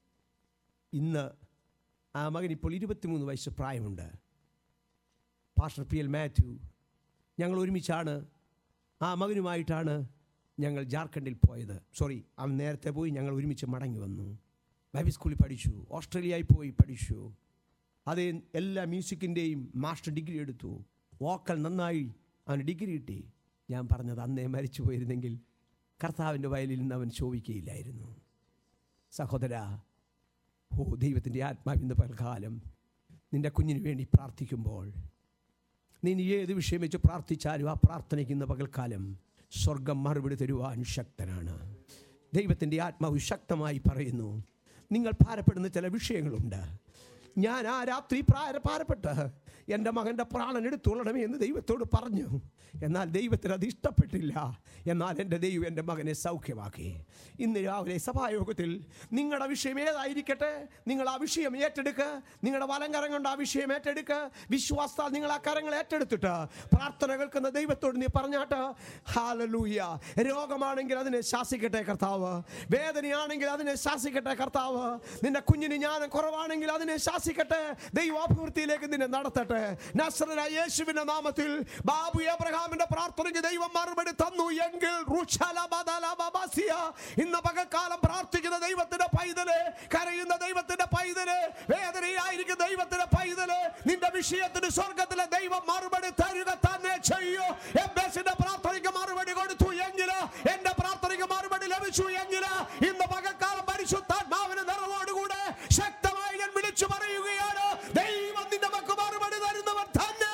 ഇന്ന് ആ മകൻ ഇപ്പോൾ ഇരുപത്തിമൂന്ന് വയസ്സ് പ്രായമുണ്ട് പാസ്റ്റർ പി എൽ മാത്യു ഞങ്ങൾ ഒരുമിച്ചാണ് ആ മകനുമായിട്ടാണ് ഞങ്ങൾ ജാർഖണ്ഡിൽ പോയത് സോറി അവൻ നേരത്തെ പോയി ഞങ്ങൾ ഒരുമിച്ച് മടങ്ങി വന്നു ബൈബിൾ സ്കൂളിൽ പഠിച്ചു ഓസ്ട്രേലിയയിൽ പോയി പഠിച്ചു അതേ എല്ലാ മ്യൂസിക്കിൻ്റെയും മാസ്റ്റർ ഡിഗ്രി എടുത്തു വോക്കൽ നന്നായി അവന് ഡിഗ്രി കിട്ടി ഞാൻ പറഞ്ഞത് അന്നേ മരിച്ചു പോയിരുന്നെങ്കിൽ കർത്താവിൻ്റെ വയലിൽ നിന്ന് അവൻ ശോഭിക്കുകയില്ലായിരുന്നു സഹോദര ഓ ദൈവത്തിൻ്റെ ആത്മാവിൻ്റെ പൽക്കാലം നിന്റെ കുഞ്ഞിന് വേണ്ടി പ്രാർത്ഥിക്കുമ്പോൾ നീ ഇനി ഏത് വിഷയം വെച്ച് പ്രാർത്ഥിച്ചാലും ആ പ്രാർത്ഥനയ്ക്ക് ഇന്ന് പകൽക്കാലം സ്വർഗം മറുപടി തരുവാൻ ശക്തനാണ് ദൈവത്തിൻ്റെ ആത്മാവ് ശക്തമായി പറയുന്നു നിങ്ങൾ ഭാരപ്പെടുന്ന ചില വിഷയങ്ങളുണ്ട് ഞാൻ ആ രാത്രി പ്രാര ഭാരപ്പെട്ട് എൻ്റെ മകൻ്റെ പ്രാണൻ എടുത്തുകൊള്ളണമേ എന്ന് ദൈവത്തോട് പറഞ്ഞു എന്നാൽ ദൈവത്തിന് അത് ഇഷ്ടപ്പെട്ടില്ല എന്നാൽ എൻ്റെ ദൈവം എൻ്റെ മകനെ സൗഖ്യമാക്കി ഇന്ന് രാവിലെ സഭായോഗത്തിൽ നിങ്ങളുടെ വിഷയം ഏതായിരിക്കട്ടെ നിങ്ങൾ ആ വിഷയം ഏറ്റെടുക്കുക നിങ്ങളുടെ വലം കരം കൊണ്ട് ആ വിഷയം ഏറ്റെടുക്കുക വിശ്വാസത്താൽ നിങ്ങൾ ആ കരങ്ങൾ ഏറ്റെടുത്തിട്ട് പ്രാർത്ഥന കേൾക്കുന്ന ദൈവത്തോട് നീ പറഞ്ഞാട്ട് ഹാലലൂയ രോഗമാണെങ്കിൽ അതിനെ ശാസിക്കട്ടെ കർത്താവ് വേദനയാണെങ്കിൽ അതിനെ ശാസിക്കട്ടെ കർത്താവ് നിന്റെ കുഞ്ഞിന് ജ്ഞാനം കുറവാണെങ്കിൽ അതിനെ ശാസിക്കട്ടെ ദൈവാഭിവൃദ്ധിയിലേക്ക് നിന്നെ നടത്തട്ടെ നസ്രനായ യേശുവിന്റെ നാമത്തിൽ ബാബു എബ്രഹാമിന്റെ പ്രാർത്ഥനയ്ക്ക് ദൈവം മറുപടി തന്നു എങ്കിൽ റുഷല ബദല ബബസിയ. ഇന്ന് പകൽക്കാലം പ്രാർത്ഥിക്കുന്ന ദൈവത്തിന്റെ പൈതല് കരയുന്ന ദൈവത്തിന്റെ പൈതല് വേദനയായിരിക്കുന്ന ദൈവത്തിന്റെ പൈതല് നിന്റെ വിഷയത്തിന് സ്വർഗത്തിലെ ദൈവം മറുപടി തരുക തന്നെ ചെയ്യൂ എംബസിന്റെ പ്രാർത്ഥനയ്ക്ക് മറുപടി കൊടുത്തു എങ്കില് എന്റെ പ്രാർത്ഥനയ്ക്ക് മറുപടി ലഭിച്ചു എങ്കില് ഇന്ന് പകൽക്കാലം പരിശുദ്ധാത്മാവിന് നിറവോടുകൂടെ ശക്തമായി ഞാൻ വിളിച്ചു പറയുകയാണ് ദൈവം നിന്റെ മക്ക് മറുപടി തരുന്നവൻ തന്നെ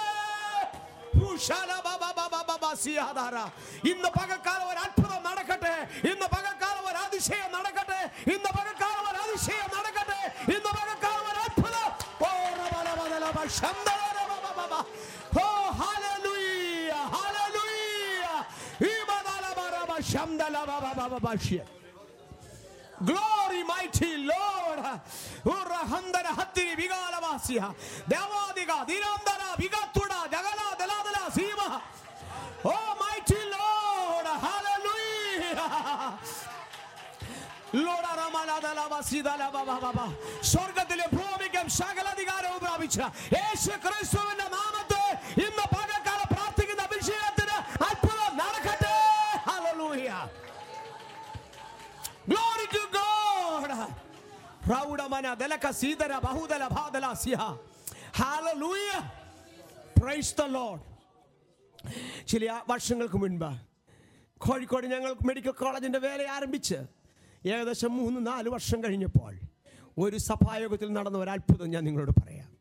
ഉഷാല ബബ ബബ ബബ സിയാദാര. ഇന്ന് പകൽക്കാലം ഒരു അത്ഭുതം നടക്കട്ടെ ഇന്ന് പകൽക്കാലം ഒരു അതിശയം നടക്കട്ടെ ഇന്ന് പകൽക്കാലം ഒരു അതിശയം നടക്കട്ടെ ഇന്ന് പകൽക്കാലം ഒരു അത്ഭുതം ഓ റബല ബദല ശബ്ദ Oh, hallelujah, hallelujah. Imadalabaraba, shamdalababababashia. Glory, mighty Lord. ഉറഹന്തര ഹത്തിരി വികാലവാസിയ. ദേവാദിക, ദിനന്തര, വികത്തുട, ജഗല, ദലാദല, Seema. Oh, mighty Lord. Hallelujah. ലോടറമലതലവസിതലവവവവ. സ്വർഗത്തിലെ ഭൂമിക്കും സകലധികാരവും പ്രാപിച്ച യേശു ക്രിസ്തുവിന്റെ നാമത്തെ ഇന്ന് പകൽക്കാലം പ്രാർത്ഥിക്കുന്ന അഭിഷേകത്തിന് അത്ഭുതം നടക്കട്ടെ Hallelujah. Glory to God. പ്രൗഢമന ദലക സീതര ബഹുദല ബാദല സിഹ. Hallelujah. Praise the Lord. ചില വർഷങ്ങൾക്ക് മുൻപ് കോഴിക്കോട് ഞങ്ങൾ മെഡിക്കൽ കോളേജിന്റെ വേല ആരംഭിച്ച് ഏകദേശം മൂന്ന് നാല് വർഷം കഴിഞ്ഞപ്പോൾ ഒരു സഭായോഗത്തിൽ നടന്ന ഒരു അത്ഭുതം ഞാൻ നിങ്ങളോട് പറയാം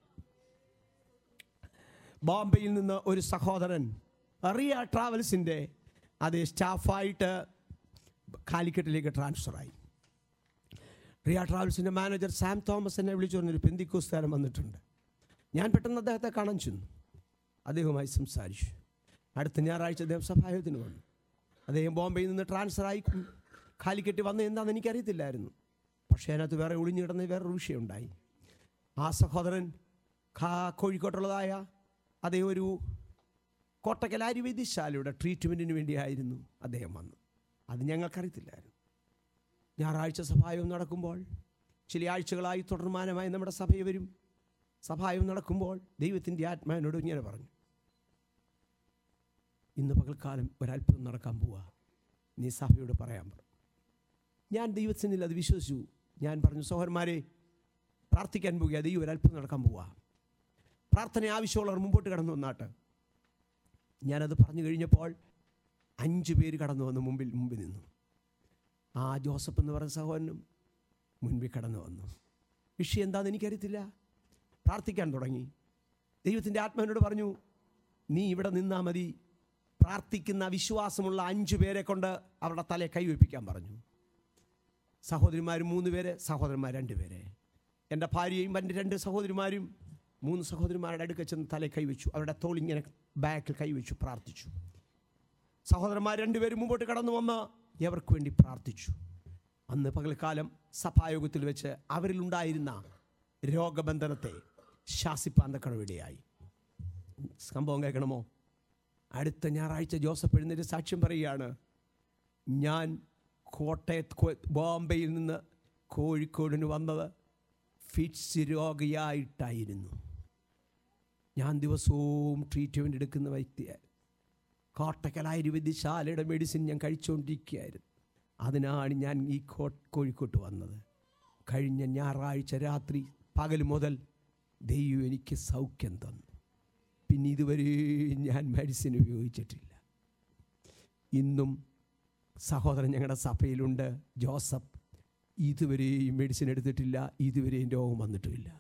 ബോംബെയിൽ നിന്ന് ഒരു സഹോദരൻ റിയ ട്രാവൽസിൻ്റെ അതേ സ്റ്റാഫായിട്ട് കാലിക്കറ്റിലേക്ക് ട്രാൻസ്ഫറായി റിയ ട്രാവൽസിൻ്റെ മാനേജർ സാം തോമസ് എന്നെ വിളിച്ചു പറഞ്ഞൊരു പെന്തിക്കോസ്താരം വന്നിട്ടുണ്ട് ഞാൻ പെട്ടെന്ന് അദ്ദേഹത്തെ കാണാൻ ചെന്നു അദ്ദേഹവുമായി സംസാരിച്ചു അടുത്ത ഞായറാഴ്ച അദ്ദേഹം സഭായോഗത്തിന് വന്നു അദ്ദേഹം ബോംബെയിൽ നിന്ന് ട്രാൻസ്ഫറായി കാലിക്കറ്റ് വന്നത് എന്താണെന്ന് എനിക്കറിയത്തില്ലായിരുന്നു പക്ഷേ അതിനകത്ത് വേറെ ഒളിഞ്ഞു കിടന്ന വേറൊരു വിഷയമുണ്ടായി ആ സഹോദരൻ ഖാ കോഴിക്കോട്ടുള്ളതായ അതേ ഒരു കോട്ടക്കൽ ആര്യവൈദ്യശാലയുടെ ട്രീറ്റ്മെൻറ്റിന് വേണ്ടിയായിരുന്നു അദ്ദേഹം വന്നത് അത് ഞങ്ങൾക്കറിയത്തില്ലായിരുന്നു ഞായറാഴ്ച സഭായോഗം നടക്കുമ്പോൾ ചില ആഴ്ചകളായി തുടർമാനമായി നമ്മുടെ സഭയിൽ വരും സഭായോഗം നടക്കുമ്പോൾ ദൈവത്തിൻ്റെ ആത്മാവിനോട് ഇങ്ങനെ പറഞ്ഞു ഇന്ന് പകൽക്കാലം ഒരല്പം നടക്കാൻ പോവാ നീ സഭയോട് പറയാൻ പറഞ്ഞു ഞാൻ ദൈവത്തിനിൽ അത് വിശ്വസിച്ചു ഞാൻ പറഞ്ഞു സഹോദരന്മാരെ പ്രാർത്ഥിക്കാൻ പോകുക ദൈവം ഒരല്പം നടക്കാൻ പോവാ പ്രാർത്ഥന ആവശ്യമുള്ളവർ മുമ്പോട്ട് കടന്നു വന്നാട്ട് ഞാനത് പറഞ്ഞു കഴിഞ്ഞപ്പോൾ അഞ്ച് പേര് കടന്നു വന്നു മുമ്പിൽ മുമ്പിൽ നിന്നു ആ ജോസഫ് എന്ന് പറയുന്ന സഹോദരനും മുൻപിൽ കടന്നു വന്നു വിഷയം എന്താണെന്ന് എനിക്കറിയത്തില്ല പ്രാർത്ഥിക്കാൻ തുടങ്ങി ദൈവത്തിൻ്റെ ആത്മാവിനോട് പറഞ്ഞു നീ ഇവിടെ നിന്നാൽ മതി പ്രാർത്ഥിക്കുന്ന വിശ്വാസമുള്ള അഞ്ചു പേരെ കൊണ്ട് അവരുടെ തലയെ കൈവയ്പ്പിക്കാൻ പറഞ്ഞു സഹോദരിമാർ മൂന്ന് പേര് സഹോദരന്മാർ രണ്ട് പേര് എൻ്റെ ഭാര്യയും എൻ്റെ രണ്ട് സഹോദരിമാരും മൂന്ന് സഹോദരിമാരുടെ അടുക്ക ചെന്ന് തലയെ കൈവച്ചു അവരുടെ തോളിങ്ങനെ ബാക്കിൽ കൈവച്ചു പ്രാർത്ഥിച്ചു സഹോദരന്മാർ രണ്ടുപേരും മുമ്പോട്ട് കടന്നു വന്ന് എവർക്ക് വേണ്ടി പ്രാർത്ഥിച്ചു അന്ന് പകൽക്കാലം സഭായോഗത്തിൽ വെച്ച് അവരിലുണ്ടായിരുന്ന രോഗബന്ധനത്തെ ശാസിപ്പാൻ തക്കണവിടെയായി സംഭവം കേൾക്കണമോ അടുത്ത ഞായറാഴ്ച ജോസഫ് എഴുന്നേറ്റ് സാക്ഷ്യം പറയുകയാണ് ഞാൻ കോട്ടയത്ത് കോ- ബോംബെയിൽ നിന്ന് കോഴിക്കോടിന് വന്നത് ഫിറ്റ്സ് രോഗിയായിട്ടായിരുന്നു ഞാൻ ദിവസവും ട്രീറ്റ്മെൻറ്റ് എടുക്കുന്ന വ്യക്തിയായിരുന്നു കോട്ടക്കൽ ആയുർവേദ്യശാലയുടെ മെഡിസിൻ ഞാൻ കഴിച്ചുകൊണ്ടിരിക്കുകയായിരുന്നു അതിനാണ് ഞാൻ ഈ കോ കോഴിക്കോട്ട് വന്നത് കഴിഞ്ഞ ഞായറാഴ്ച രാത്രി പകൽ മുതൽ ദൈവം എനിക്ക് സൗഖ്യം തന്നു പിന്നെ ഇതുവരെ ഞാൻ മെഡിസിൻ ഉപയോഗിച്ചിട്ടില്ല ഇന്നും സഹോദരൻ ഞങ്ങളുടെ സഭയിലുണ്ട് ജോസഫ് ഇതുവരെയും മെഡിസിൻ എടുത്തിട്ടില്ല ഇതുവരെയും രോഗം വന്നിട്ടുമില്ല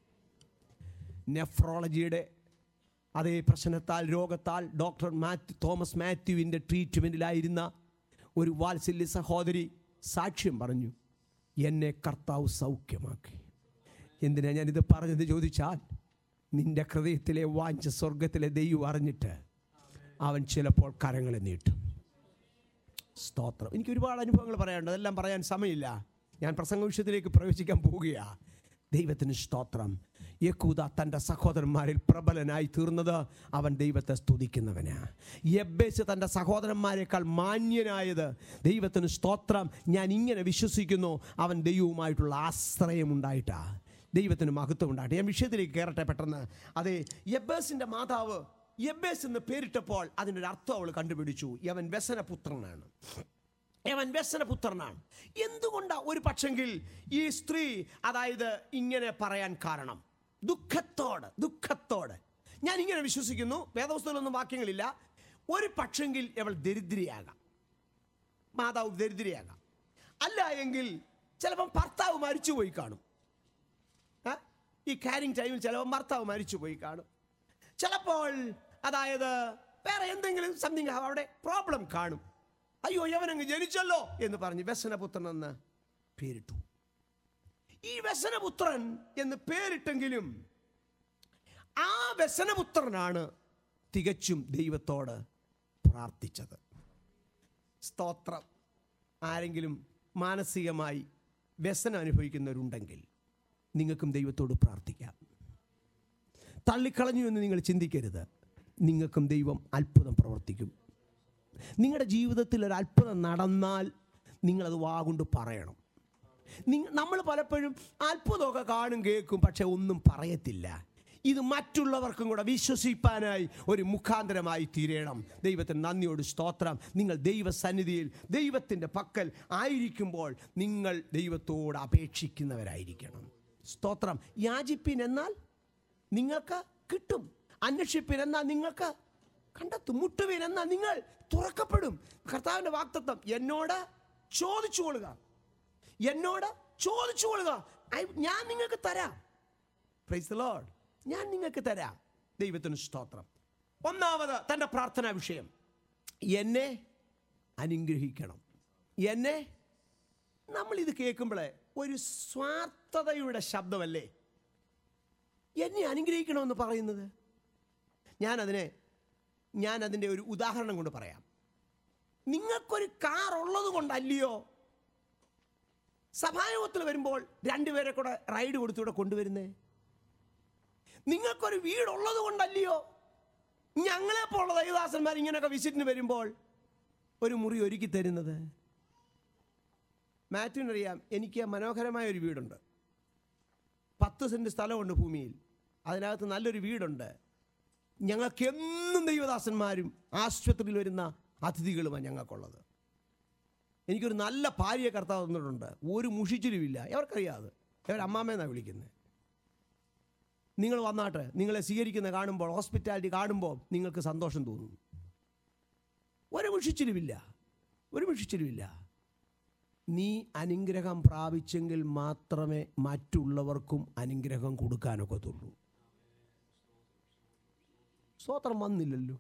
നെഫ്രോളജിയുടെ അതേ പ്രശ്നത്താൽ രോഗത്താൽ ഡോക്ടർ മാത്യു തോമസ് മാത്യുവിൻ്റെ ട്രീറ്റ്മെൻറ്റിലായിരുന്ന ഒരു വാത്സല്യ സഹോദരി സാക്ഷ്യം പറഞ്ഞു എന്നെ കർത്താവ് സൗഖ്യമാക്കി എന്തിനാ ഞാനിത് പറഞ്ഞത് ചോദിച്ചാൽ നിന്റെ ഹൃദയത്തിലെ വാഞ്ച സ്വർഗത്തിലെ ദൈവം അറിഞ്ഞിട്ട് അവൻ ചിലപ്പോൾ കരങ്ങളെ നീട്ടും സ്തോത്രം എനിക്ക് ഒരുപാട് അനുഭവങ്ങൾ പറയാനുണ്ട് അതെല്ലാം പറയാൻ സമയമില്ല ഞാൻ പ്രസംഗ വിഷയത്തിലേക്ക് പ്രവേശിക്കാൻ പോവുകയാണ് ദൈവത്തിന് സ്തോത്രം യക്കൂദ തൻ്റെ സഹോദരന്മാരിൽ പ്രബലനായി തീർന്നത് അവൻ ദൈവത്തെ സ്തുതിക്കുന്നവനാ യബ്ബേസ് തൻ്റെ സഹോദരന്മാരെക്കാൾ മാന്യനായത് ദൈവത്തിന് സ്തോത്രം ഞാൻ ഇങ്ങനെ വിശ്വസിക്കുന്നു അവൻ ദൈവവുമായിട്ടുള്ള ആശ്രയമുണ്ടായിട്ടാ ദൈവത്തിന് മഹത്വം ഉണ്ടാകട്ടെ ഞാൻ വിഷയത്തിലേക്ക് കയറട്ടെ പെട്ടെന്ന് അതെ യബ്ബേസിൻ്റെ മാതാവ് യബ്ബേസ് എന്ന് പേരിട്ടപ്പോൾ അതിനൊരു അർത്ഥം അവൾ കണ്ടുപിടിച്ചു യവൻ വ്യസനപുത്രനാണ് യവൻ വ്യസനപുത്രനാണ് എന്തുകൊണ്ടാ ഒരു പക്ഷെങ്കിൽ ഈ സ്ത്രീ അതായത് ഇങ്ങനെ പറയാൻ കാരണം ദുഃഖത്തോട് ദുഃഖത്തോട് ഞാൻ ഇങ്ങനെ വിശ്വസിക്കുന്നു വേദപുസ്തകത്തിലൊന്നും വാക്യങ്ങളില്ല ഒരു പക്ഷെങ്കിൽ അവൾ ദരിദ്രയാകാം മാതാവ് ദരിദ്രയാകാം അല്ല എങ്കിൽ ചിലപ്പം ഭർത്താവ് മരിച്ചുപോയി കാണും ആ? ഈ കാരിങ് ടൈമിൽ ചിലപ്പോൾ ഭർത്താവ് മരിച്ചുപോയി കാണും ചിലപ്പോൾ അതായത് വേറെ എന്തെങ്കിലും സംതിങ് അവിടെ പ്രോബ്ലം കാണും അയ്യോ യവനങ്ങ് ജനിച്ചല്ലോ എന്ന് പറഞ്ഞ് വ്യസനപുത്രൻ എന്ന് പേരിട്ടു ഈ വ്യസനപുത്രൻ എന്ന് പേരിട്ടെങ്കിലും ആ വ്യസനപുത്രനാണ് തികച്ചും ദൈവത്തോട് പ്രാർത്ഥിച്ചത് സ്തോത്രം ആരെങ്കിലും മാനസികമായി വ്യസനം അനുഭവിക്കുന്നവരുണ്ടെങ്കിൽ നിങ്ങൾക്കും ദൈവത്തോട് പ്രാർത്ഥിക്കാം തള്ളിക്കളഞ്ഞു എന്ന് നിങ്ങൾ ചിന്തിക്കരുത് നിങ്ങൾക്കും ദൈവം അത്ഭുതം പ്രവർത്തിക്കും നിങ്ങളുടെ ജീവിതത്തിൽ ഒരു അത്ഭുതം നടന്നാൽ നിങ്ങളത് വാഗൊണ്ട് പറയണം നിങ്ങ നമ്മൾ പലപ്പോഴും അത്ഭുതമൊക്കെ കാണും കേൾക്കും പക്ഷെ ഒന്നും പറയത്തില്ല ഇത് മറ്റുള്ളവർക്കും കൂടെ വിശ്വസിപ്പാനായി ഒരു മുഖാന്തരമായി തീരണം ദൈവത്തിന് നന്ദിയോട് സ്തോത്രം നിങ്ങൾ ദൈവസന്നിധിയിൽ ദൈവത്തിൻ്റെ പക്കൽ ആയിരിക്കുമ്പോൾ നിങ്ങൾ ദൈവത്തോട് അപേക്ഷിക്കുന്നവരായിരിക്കണം സ്തോത്രം യാചിപ്പിൻ എന്നാൽ നിങ്ങൾക്ക് കിട്ടും അന്വേഷിപ്പിൻ എന്നാൽ നിങ്ങൾക്ക് കണ്ടെത്തും മുട്ടുവിൻ എന്നാൽ നിങ്ങൾ തുറക്കപ്പെടും കർത്താവിൻ്റെ വാക്തത്വം എന്നോട് ചോദിച്ചു കൊള്ളുക എന്നോട് ചോദിച്ചു കൊള്ളുക I- ഞാൻ നിങ്ങൾക്ക് തരാം പ്രൈസ് ലോഡ് ഞാൻ നിങ്ങൾക്ക് തരാം ദൈവത്തിന് സ്തോത്രം ഒന്നാമത് തൻ്റെ പ്രാർത്ഥനാ വിഷയം എന്നെ അനുഗ്രഹിക്കണം എന്നെ നമ്മൾ ഇത് കേൾക്കുമ്പോഴേ ഒരു സ്വാർത്ഥതയുടെ ശബ്ദമല്ലേ എന്നെ അനുഗ്രഹിക്കണമെന്ന് പറയുന്നത് ഞാനതിനെ ഞാൻ അതിൻ്റെ ഒരു ഉദാഹരണം കൊണ്ട് പറയാം നിങ്ങൾക്കൊരു കാർ ഉള്ളത് കൊണ്ടല്ലയോ സഭായോഗത്തിൽ വരുമ്പോൾ രണ്ടുപേരെ കൂടെ റൈഡ് കൊടുത്തൂടെ കൊണ്ടുവരുന്നേ നിങ്ങൾക്കൊരു വീടുള്ളത് കൊണ്ടല്ലയോ ഞങ്ങളെ പോലുള്ള ദൈവദാസന്മാർ ഇങ്ങനെയൊക്കെ വിസിറ്റിന് വരുമ്പോൾ ഒരു മുറി ഒരുക്കി തരുന്നത് മാത്യുവിനറിയാം എനിക്ക് മനോഹരമായ ഒരു വീടുണ്ട് പത്ത് സെൻറ്റ് സ്ഥലമുണ്ട് ഭൂമിയിൽ അതിനകത്ത് നല്ലൊരു വീടുണ്ട് ഞങ്ങൾക്ക് എന്നും ദൈവദാസന്മാരും ആശുപത്രിയിൽ വരുന്ന അതിഥികളുമാണ് ഞങ്ങൾക്കുള്ളത് എനിക്കൊരു നല്ല ഭാര്യ കർത്താവ് തന്നിട്ടുണ്ട് ഒരു മുഷിച്ചിലുമില്ല എവർക്കറിയാതെ അവർ അമ്മാമ്മയെന്നാണ് വിളിക്കുന്നത് നിങ്ങൾ വന്നാട്ട് നിങ്ങളെ സ്വീകരിക്കുന്ന കാണുമ്പോൾ ഹോസ്പിറ്റാലിറ്റി കാണുമ്പോൾ നിങ്ങൾക്ക് സന്തോഷം തോന്നും ഒരു മുഷിച്ചിലുമില്ല ഒരു മുഷിച്ചിലുമില്ല നീ അനുഗ്രഹം പ്രാപിച്ചെങ്കിൽ മാത്രമേ മറ്റുള്ളവർക്കും അനുഗ്രഹം കൊടുക്കാനൊക്കത്തുള്ളൂ സ്തോത്രം വന്നില്ലല്ലോ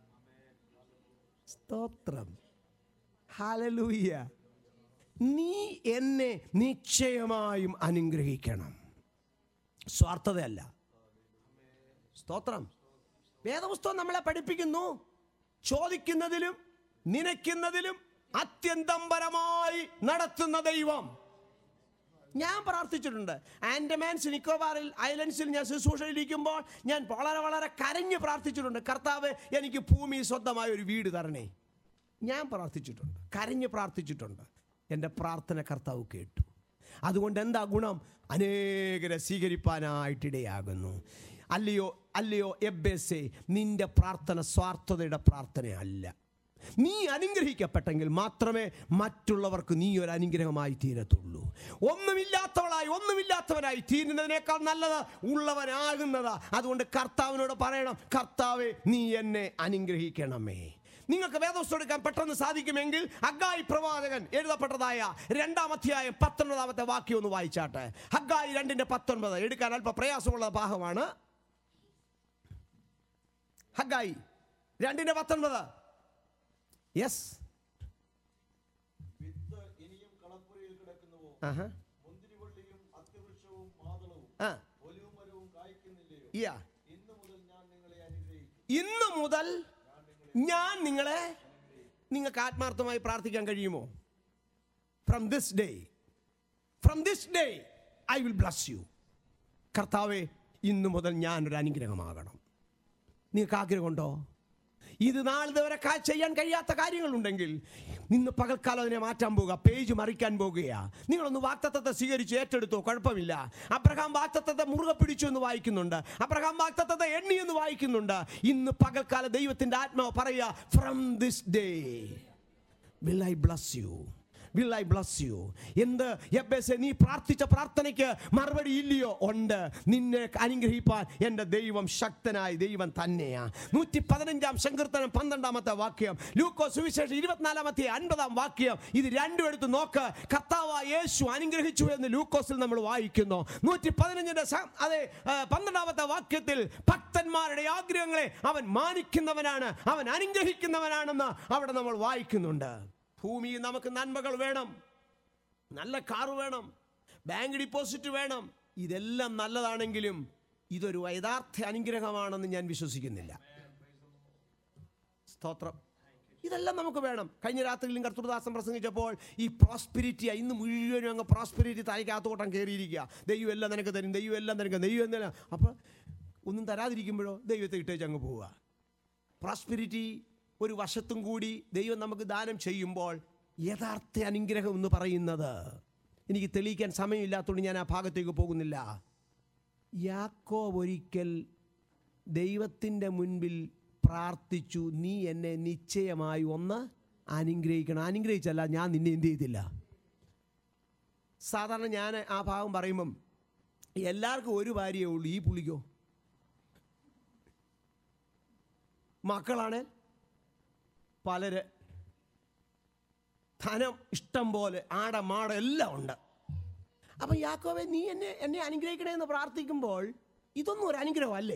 സ്തോത്രം ഹലലൂയ നീ എന്നെ നിശ്ചയമായും അനുഗ്രഹിക്കണം സ്വാർത്ഥതയല്ല സ്തോത്രം വേദപുസ്തകം നമ്മളെ പഠിപ്പിക്കുന്നു ചോദിക്കുന്നതിലും നനയ്ക്കുന്നതിലും അത്യന്തം പരമായി നടത്തുന്ന ദൈവം ഞാൻ പ്രാർത്ഥിച്ചിട്ടുണ്ട് ആൻഡമാൻസ് നിക്കോബാറിൽ ഐലൻഡ്സിൽ ഞാൻ ശുശ്രൂഷയിലിരിക്കുമ്പോൾ ഞാൻ വളരെ വളരെ കരഞ്ഞ് പ്രാർത്ഥിച്ചിട്ടുണ്ട് കർത്താവ് എനിക്ക് ഭൂമി സ്വന്തമായ ഒരു വീട് തരണേ ഞാൻ പ്രാർത്ഥിച്ചിട്ടുണ്ട് കരഞ്ഞ് പ്രാർത്ഥിച്ചിട്ടുണ്ട് എൻ്റെ പ്രാർത്ഥന കർത്താവ് കേട്ടു അതുകൊണ്ട് എന്താ ഗുണം അനേകരെ സ്വീകരിപ്പാനായിട്ടിടയാകുന്നു അല്ലയോ അല്ലയോ എബേസെ നിന്റെ പ്രാർത്ഥന സ്വാർത്ഥതയുടെ പ്രാർത്ഥനയല്ല നീ അനുഗ്രഹിക്കപ്പെട്ടെങ്കിൽ മാത്രമേ മറ്റുള്ളവർക്ക് നീ ഒരു അനുഗ്രഹമായി തീരത്തുള്ളൂ ഒന്നുമില്ലാത്തവളായി ഒന്നുമില്ലാത്തവനായി തീരുന്നതിനേക്കാൾ നല്ലത് ഉള്ളവനാകുന്നത് അതുകൊണ്ട് കർത്താവിനോട് പറയണം കർത്താവെ നീ എന്നെ അനുഗ്രഹിക്കണമേ നിങ്ങൾക്ക് വേദോസ്തം എടുക്കാൻ പെട്ടെന്ന് സാധിക്കുമെങ്കിൽ ഹഗ്ഗായി പ്രവാചകൻ എഴുതപ്പെട്ടതായ രണ്ടാം അധ്യായം പത്തൊൻപതാമത്തെ വാക്യം ഒന്ന് വായിച്ചാട്ടെ ഹഗ്ഗായി രണ്ടിന്റെ പത്തൊൻപത് എടുക്കാൻ അല്പ പ്രയാസമുള്ള ഭാഗമാണ് ഹഗ്ഗായി രണ്ടിന്റെ പത്തൊൻപത് യെസ് വിത്ത് ഇനിയും കളപ്പുരയിൽ കിടക്കുന്നുവോ ആഹാ മുന്തിരിവള്ളിയും അത്തിവൃക്ഷവും മാതളവും ആ ഒലിവുമരവും കായ്ക്കുന്നില്ലയോ യാ ഇന്നു മുതൽ ഞാൻ നിങ്ങളെ അനുഗ്രഹിക്കും ഇന്ന് മുതൽ ഞാൻ നിങ്ങളെ നിങ്ങൾക്ക് ആത്മാർത്ഥമായി പ്രാർത്ഥിക്കാൻ കഴിയുമോ from this day from this day I will bless you കർത്താവെ ഇന്നു മുതൽ ഞാനൊരു അനുഗ്രഹമാകണം നിങ്ങൾക്ക് ആഗ്രഹമുണ്ടോ ഇത് നാളെ വരെ കാ- ചെയ്യാൻ കഴിയാത്ത കാര്യങ്ങളുണ്ടെങ്കിൽ ഇന്ന് പകൽക്കാലം അതിനെ മാറ്റാൻ പോകുക പേജ് മറിക്കാൻ പോകുകയാ നിങ്ങളൊന്ന് വാക്തത്വത്തെ സ്വീകരിച്ച് ഏറ്റെടുത്തോ കുഴപ്പമില്ല അബ്രഹാം വാക്തത്വത്തെ മുറുകെ പിടിച്ചു എന്ന് വായിക്കുന്നുണ്ട് അബ്രഹാം വാക്തത്വത്തെ എണ്ണി എന്ന് വായിക്കുന്നുണ്ട് ഇന്ന് പകൽക്കാല ദൈവത്തിന്റെ ആത്മാവ് പറയുക from this day will I bless you will I bless you എന്ത് എബ്ബേസെ നീ പ്രാർത്ഥിച്ച പ്രാർത്ഥനയ്ക്ക് മറുപടി ഇല്ലയോ ഉണ്ട് നിന്നെ അനുഗ്രഹിപ്പാൻ എൻ്റെ ദൈവം ശക്തനായ ദൈവം തന്നെയാ നൂറ്റി പതിനഞ്ചാം സങ്കീർത്തനം പന്ത്രണ്ടാമത്തെ വാക്യം ലൂക്കോ സുവിശേഷം ഇരുപത്തിനാലാമത്തെ അൻപതാം വാക്യം ഇത് രണ്ടും എടുത്ത് നോക്ക് കർത്താവായ യേശു അനുഗ്രഹിച്ചു എന്ന് ലൂക്കോസിൽ നമ്മൾ വായിക്കുന്നു നൂറ്റി പതിനഞ്ചിന്റെ സ- അതെ ആ, പന്ത്രണ്ടാമത്തെ വാക്യത്തിൽ ഭക്തന്മാരുടെ ആഗ്രഹങ്ങളെ അവൻ മാനിക്കുന്നവനാണ് അവൻ അനുഗ്രഹിക്കുന്നവനാണെന്ന് അവിടെ നമ്മൾ വായിക്കുന്നുണ്ട് ഭൂമിയിൽ നമുക്ക് നന്മകൾ വേണം നല്ല കാറ് വേണം ബാങ്ക് ഡിപ്പോസിറ്റ് വേണം ഇതെല്ലാം നല്ലതാണെങ്കിലും ഇതൊരു യഥാർത്ഥ അനുഗ്രഹമാണെന്ന് ഞാൻ വിശ്വസിക്കുന്നില്ല സ്തോത്രം ഇതെല്ലാം നമുക്ക് വേണം കഴിഞ്ഞ രാത്രിയിലും കർത്തൃദാസം പ്രസംഗിച്ചപ്പോൾ ഈ പ്രോസ്പിരിറ്റി ഇന്ന് മുഴുവനും അങ്ങ് പ്രോസ്പിരിറ്റി തലയ്ക്കകത്തോട്ടം കയറിയിരിക്കുക ദൈവം എല്ലാം നിനക്ക് തരും ദൈവം എല്ലാം നിനക്ക് ദൈവം എല്ലാം അപ്പോൾ ഒന്നും തരാതിരിക്കുമ്പോഴോ ദൈവത്തെ ഇട്ടേച്ച് അങ്ങ് പോവുക പ്രോസ്പിരിറ്റി ഒരു വശത്തും കൂടി ദൈവം നമുക്ക് ദാനം ചെയ്യുമ്പോൾ യഥാർത്ഥ അനുഗ്രഹം എന്ന് പറയുന്നത് എനിക്ക് തെളിയിക്കാൻ സമയമില്ലാത്തതുകൊണ്ട് ഞാൻ ആ ഭാഗത്തേക്ക് പോകുന്നില്ല യാക്കോബ് ഒരിക്കൽ ദൈവത്തിൻ്റെ മുൻപിൽ പ്രാർത്ഥിച്ചു നീ എന്നെ നിശ്ചയമായി ഒന്ന് അനുഗ്രഹിക്കണം അനുഗ്രഹിച്ചല്ല ഞാൻ നിന്നെ എന്ത് ചെയ്തില്ല സാധാരണ ഞാൻ ആ ഭാഗം പറയുമ്പം എല്ലാവർക്കും ഒരു ഭാര്യയേ ഉള്ളൂ ഈ പുള്ളിക്കോ മക്കളാണ് പലര് ധനം ഇഷ്ടം പോലെ ആട മാട എല്ലാം ഉണ്ട് അപ്പം യാക്കോവെ നീ എന്നെ എന്നെ അനുഗ്രഹിക്കണേ എന്ന് പ്രാർത്ഥിക്കുമ്പോൾ ഇതൊന്നും ഒരു അനുഗ്രഹമല്ലേ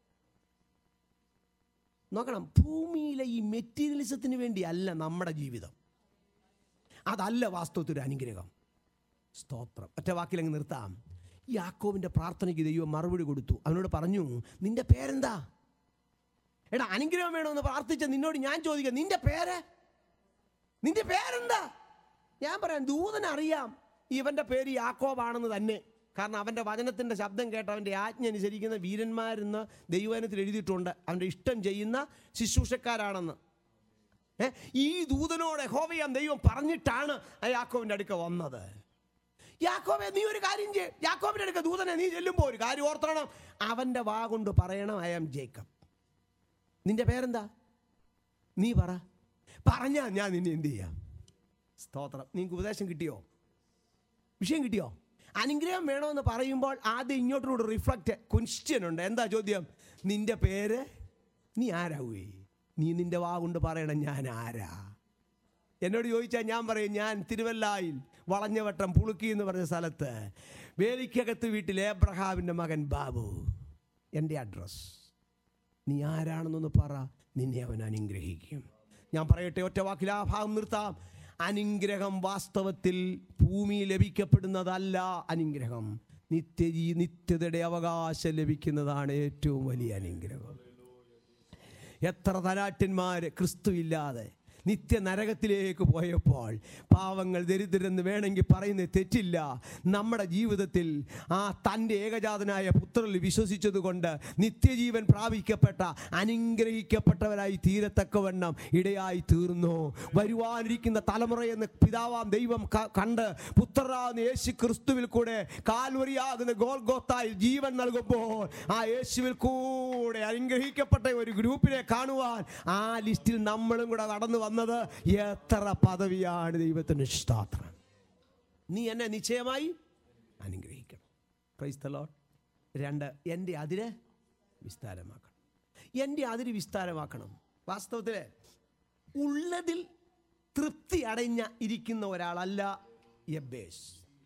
നോക്കണം ഭൂമിയിലെ ഈ മെറ്റീരിയലിസത്തിന് വേണ്ടി അല്ല നമ്മുടെ ജീവിതം അതല്ല വാസ്തവത്തിൽ ഒരു അനുഗ്രഹം സ്തോത്രം ഒറ്റ വാക്കിലങ്ങ് നിർത്താം യാക്കോവിൻ്റെ പ്രാർത്ഥനയ്ക്ക് ദൈവം മറുപടി കൊടുത്തു അവനോട് പറഞ്ഞു നിന്റെ പേരെന്താ എടാ അനുഗ്രഹം വേണമെന്ന് പ്രാർത്ഥിച്ച നിന്നോട് ഞാൻ ചോദിക്കാം നിന്റെ പേര് നിന്റെ പേരെന്താ ഞാൻ പറയാം ദൂതൻ അറിയാം ഇവന്റെ പേര് യാക്കോബാണെന്ന് തന്നെ കാരണം അവന്റെ വചനത്തിന്റെ ശബ്ദം കേട്ട് അവന്റെ ആജ്ഞ അനുസരിക്കുന്ന വീരന്മാരെന്ന് ദൈവവചനത്തിൽ എഴുതിയിട്ടുണ്ട് അവന്റെ ഇഷ്ടം ചെയ്യുന്ന ശുശ്രൂഷക്കാരാണെന്ന് ഏ, ഈ ദൂതനോട് ഹോവയാൻ ദൈവം പറഞ്ഞിട്ടാണ് ആ യാക്കോവിന്റെ അടുക്ക വന്നത് യാക്കോബെ നീ ഒരു കാര്യം ചെയ്യ യാക്കോബിന്റെ അടുക്ക ദൂതനെ നീ ചെല്ലുമ്പോൾ ഒരു കാര്യം ഓർത്തണം അവന്റെ വാ കൊണ്ട് പറയണം ഐ ആം ജേക്കബ് നിന്റെ പേരെന്താ നീ പറ പറഞ്ഞാ ഞാൻ നിന്നെ എന്ത് ചെയ്യാം സ്തോത്രം നിങ്ങൾക്ക് ഉപദേശം കിട്ടിയോ വിഷയം കിട്ടിയോ അനുഗ്രഹം വേണമെന്ന് പറയുമ്പോൾ ആദ്യം ഇങ്ങോട്ടോട് റിഫ്ലക്റ്റ് ക്വസ്റ്റ്യൻ ഉണ്ട് എന്താ ചോദ്യം നിന്റെ പേര് നീ ആരാവേ നീ നിന്റെ വാ കൊണ്ട് പറയണം ഞാൻ ആരാ എന്നോട് ചോദിച്ചാൽ ഞാൻ പറയും ഞാൻ തിരുവല്ലായിൽ വളഞ്ഞവട്ടം പുളുക്കി എന്ന് പറഞ്ഞ സ്ഥലത്ത് വേലിക്കകത്ത് വീട്ടിൽ ഏബ്രഹാമിൻ്റെ മകൻ ബാബു എൻ്റെ അഡ്രസ് നീ ആരാണെന്നൊന്ന് പറ നിന്നെ അവൻ അനുഗ്രഹിക്കും ഞാൻ പറയട്ടെ ഒറ്റ വാക്കിൽ ആ ഭാഗം നിർത്താം അനുഗ്രഹം വാസ്തവത്തിൽ ഭൂമി ലഭിക്കപ്പെടുന്നതല്ല അനുഗ്രഹം നിത്യജീ നിത്യതയുടെ അവകാശം ലഭിക്കുന്നതാണ് ഏറ്റവും വലിയ അനുഗ്രഹം എത്ര ധനാട്യന്മാർ ക്രിസ്തു ഇല്ലാതെ നിത്യ നരകത്തിലേക്ക് പോയപ്പോൾ പാവങ്ങൾ ദരിദ്രരെന്ന് വേണമെങ്കിൽ പറയുന്നത് തെറ്റില്ല നമ്മുടെ ജീവിതത്തിൽ ആ തൻ്റെ ഏകജാതനായ പുത്രനിൽ വിശ്വസിച്ചതുകൊണ്ട് നിത്യജീവൻ പ്രാപിക്കപ്പെട്ട അനുഗ്രഹിക്കപ്പെട്ടവരായി തീരത്തക്കവണ്ണം ഇടയായി തീർന്നു വരുവാനിരിക്കുന്ന തലമുറയെന്ന് പിതാവാം ദൈവം ക- കണ്ട് പുത്രനാകുന്ന യേശു ക്രിസ്തുവിൽ കൂടെ കാൽവരിയാകുന്ന ഗോൽഗോത്തായിൽ ജീവൻ നൽകുമ്പോൾ ആ യേശുവിൽ കൂടെ അനുഗ്രഹിക്കപ്പെട്ട ഒരു ഗ്രൂപ്പിനെ കാണുവാൻ ആ ലിസ്റ്റിൽ നമ്മളും കൂടെ കടന്നു വന്നത് എത്ര പദവിയാണ് ദൈവത്തിന് സ്തോത്രം നീ എന്നെ നിശ്ചയമായി അനുഗ്രഹിക്കണം ക്രൈസ്ത ലോഡ് രണ്ട് എൻ്റെ അതിര് വിസ്താരമാക്കണം എൻ്റെ അതിര് വിസ്താരമാക്കണം വാസ്തവത്തിൽ ഉള്ളതിൽ തൃപ്തി അടഞ്ഞ ഇരിക്കുന്ന ഒരാളല്ല യബേസ്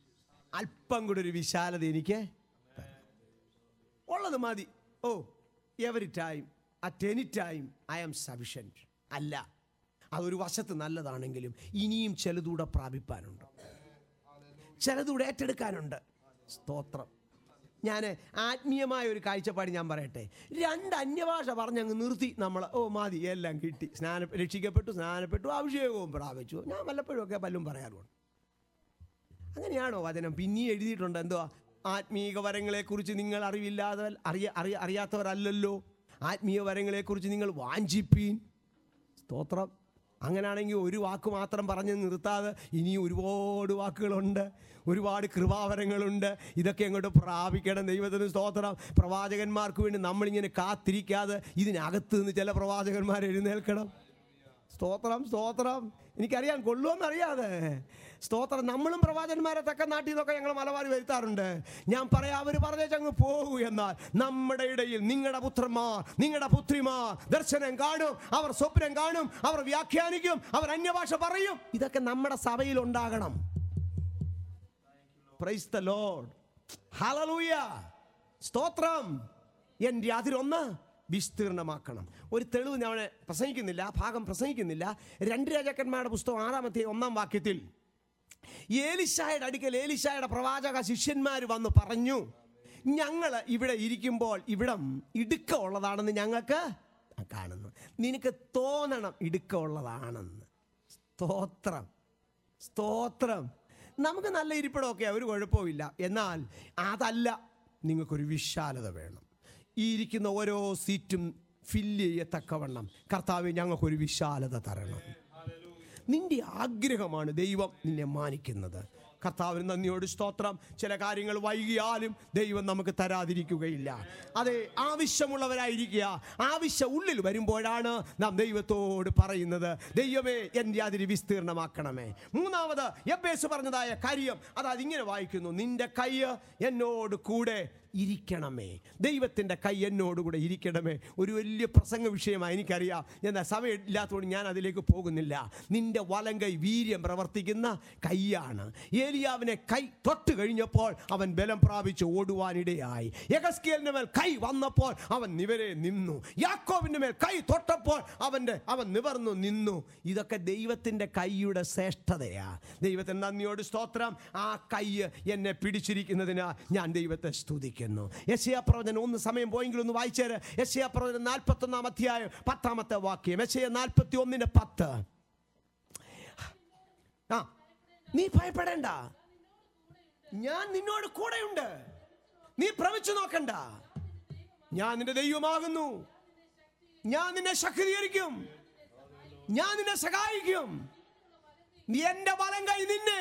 അല്പം കൂടെ ഒരു വിശാലത എനിക്ക് തരണം. ഉള്ളത് മതി oh every time at any time I am sufficient അല്ല അതൊരു വശത്ത് നല്ലതാണെങ്കിലും ഇനിയും ചിലതൂടെ പ്രാപിപ്പാനുണ്ട് ചിലതൂടെ ഏറ്റെടുക്കാനുണ്ട് സ്തോത്രം ഞാൻ ആത്മീയമായ ഒരു കാഴ്ചപ്പാട് ഞാൻ പറയട്ടെ രണ്ട് അന്യഭാഷ പറഞ്ഞങ്ങ് നിർത്തി നമ്മൾ ഓ മതി എല്ലാം കിട്ടി സ്നാന രക്ഷിക്കപ്പെട്ടു സ്നാനപ്പെട്ടു അഭിഷേകവും പ്രാപിച്ചു ഞാൻ വല്ലപ്പോഴും ഒക്കെ പലരും പറയാറുണ്ട് അങ്ങനെയാണോ വചനം പിന്നെ എഴുതിയിട്ടുണ്ട് എന്തോ ആത്മീക വരങ്ങളെക്കുറിച്ച് നിങ്ങൾ അറിവില്ലാതെ അറിയ അറിയ അറിയാത്തവരല്ലല്ലോ ആത്മീയ വരങ്ങളെക്കുറിച്ച് നിങ്ങൾ വാഞ്ചിപ്പീൻ സ്തോത്രം അങ്ങനെയാണെങ്കിൽ ഒരു വാക്ക് മാത്രം പറഞ്ഞ് നിർത്താതെ ഇനിയും ഒരുപാട് വാക്കുകളുണ്ട് ഒരുപാട് കൃപാവരങ്ങളുണ്ട് ഇതൊക്കെ അങ്ങോട്ട് പ്രാപിക്കണം ദൈവത്തിന് സ്തോത്രം പ്രവാചകന്മാർക്ക് വേണ്ടി നമ്മളിങ്ങനെ കാത്തിരിക്കാതെ ഇതിനകത്ത് നിന്ന് ചില പ്രവാചകന്മാർ എഴുന്നേൽക്കണം സ്തോത്രം സ്തോത്രം എനിക്കറിയാം കൊള്ളുമെന്നറിയാതെ സ്തോത്രം നമ്മളും പ്രവാചന്മാരെ തക്ക നാട്ടിൽ നിന്നൊക്കെ ഞങ്ങൾ മലബാരി വരുത്താറുണ്ട് ഞാൻ പറയാം അവർ പറഞ്ഞങ്ങ് പോകൂ എന്നാൽ നമ്മുടെ ഇടയിൽ നിങ്ങളുടെ പുത്രന്മാർ നിങ്ങളുടെ പുത്രിമാർ ദർശനം കാണും അവർ സ്വപ്നം കാണും അവർ വ്യാഖ്യാനിക്കും അവർ അന്യഭാഷ പറയും ഇതൊക്കെ നമ്മുടെ സഭയിൽ ഉണ്ടാകണം പ്രൈസ് ദ ലോഡ് ഹലലൂയ സ്തോത്രം എൻ്റെ അതിരൊന്ന് വിസ്തീർണമാക്കണം ഒരു തെളിവ് ഞാൻ പ്രസംഗിക്കുന്നില്ല ആ ഭാഗം പ്രസംഗിക്കുന്നില്ല രണ്ട് രാജാക്കന്മാരുടെ പുസ്തകം ആറാമത്തെ ഒന്നാം വാക്യത്തിൽ ഏലിശായുടെ അടുക്കൽ ഏലിശായുടെ പ്രവാചക ശിഷ്യന്മാർ വന്ന് പറഞ്ഞു ഞങ്ങൾ ഇവിടെ ഇരിക്കുമ്പോൾ ഇവിടം ഇടുക്കമുള്ളതാണെന്ന് ഞങ്ങൾക്ക് കാണുന്നു നിനക്ക് തോന്നണം ഇടുക്കമുള്ളതാണെന്ന് സ്തോത്രം സ്തോത്രം നമുക്ക് നല്ല ഇരിപ്പിടമൊക്കെ ഒരു കുഴപ്പമില്ല എന്നാൽ അതല്ല നിങ്ങൾക്കൊരു വിശാലത വേണം ഈ ഇരിക്കുന്ന ഓരോ സീറ്റും ഫില്ല് ചെയ്യത്തക്കവണ്ണം കർത്താവ് ഞങ്ങൾക്കൊരു വിശാലത തരണം നിന്റെ ആഗ്രഹമാണ് ദൈവം നിന്നെ മാനിക്കുന്നത് കർത്താവിന് നന്ദിയോട് സ്തോത്രം ചില കാര്യങ്ങൾ വൈകിയാലും ദൈവം നമുക്ക് തരാതിരിക്കുകയില്ല അതെ ആവശ്യമുള്ളവരായിരിക്കുക ആവശ്യം ഉള്ളിൽ വരുമ്പോഴാണ് നാം ദൈവത്തോട് പറയുന്നത് ദൈവമേ എൻ്റെ അതിരി വിസ്തീർണമാക്കണമേ മൂന്നാമത് എബേസ് പറഞ്ഞതായ കാര്യം അതായത് ഇങ്ങനെ വായിക്കുന്നു നിന്റെ കൈ എന്നോട് കൂടെ ഇരിക്കണമേ ദൈവത്തിൻ്റെ കൈ എന്നോടുകൂടെ ഇരിക്കണമേ ഒരു വലിയ പ്രസംഗ വിഷയമായി എനിക്കറിയാം എന്നാൽ സമയമില്ലാത്തതുകൊണ്ട് ഞാൻ അതിലേക്ക് പോകുന്നില്ല നിന്റെ വലം കൈ വീര്യം പ്രവർത്തിക്കുന്ന കൈയാണ് ഏലിയാവിനെ കൈ തൊട്ട് കഴിഞ്ഞപ്പോൾ അവൻ ബലം പ്രാപിച്ച് ഓടുവാനിടയായി യഗസ്കിയലിന്റെ മേൽ കൈ വന്നപ്പോൾ അവൻ നിവരെ നിന്നു യാക്കോവിന്റെ മേൽ കൈ തൊട്ടപ്പോൾ അവന്റെ അവൻ നിവർന്നു നിന്നു ഇതൊക്കെ ദൈവത്തിന്റെ കൈയുടെ ശ്രേഷ്ഠതയാ ദൈവത്തിന് നന്ദിയോട് സ്തോത്രം ആ കൈ എന്നെ പിടിച്ചിരിക്കുന്നതിന് ഞാൻ ദൈവത്തെ സ്തുതിക്കുന്നു യശയാ പ്രവചനം ഒന്ന് സമയം പോയെങ്കിലും ഒന്ന് വായിച്ചേര് യശയാ പ്രവചനം നാൽപ്പത്തി ഒന്നാം അധ്യായം പത്താമത്തെ വാക്യം യശയ നാൽപ്പത്തി ഒന്നിന്റെ പത്ത് ആ നീ ഭയപ്പെടേണ്ട ഞാൻ നിന്നോട് കൂടെയുണ്ട് നീ ഭ്രമിച്ചു നോക്കണ്ട ഞാൻ നിന്റെ ദൈവമാകുന്നു ഞാൻ നിന്നെ ശക്തീകരിക്കും ഞാൻ നിന്നെ സഹായിക്കും നീ എന്റെ വലം കൈ നിന്നെ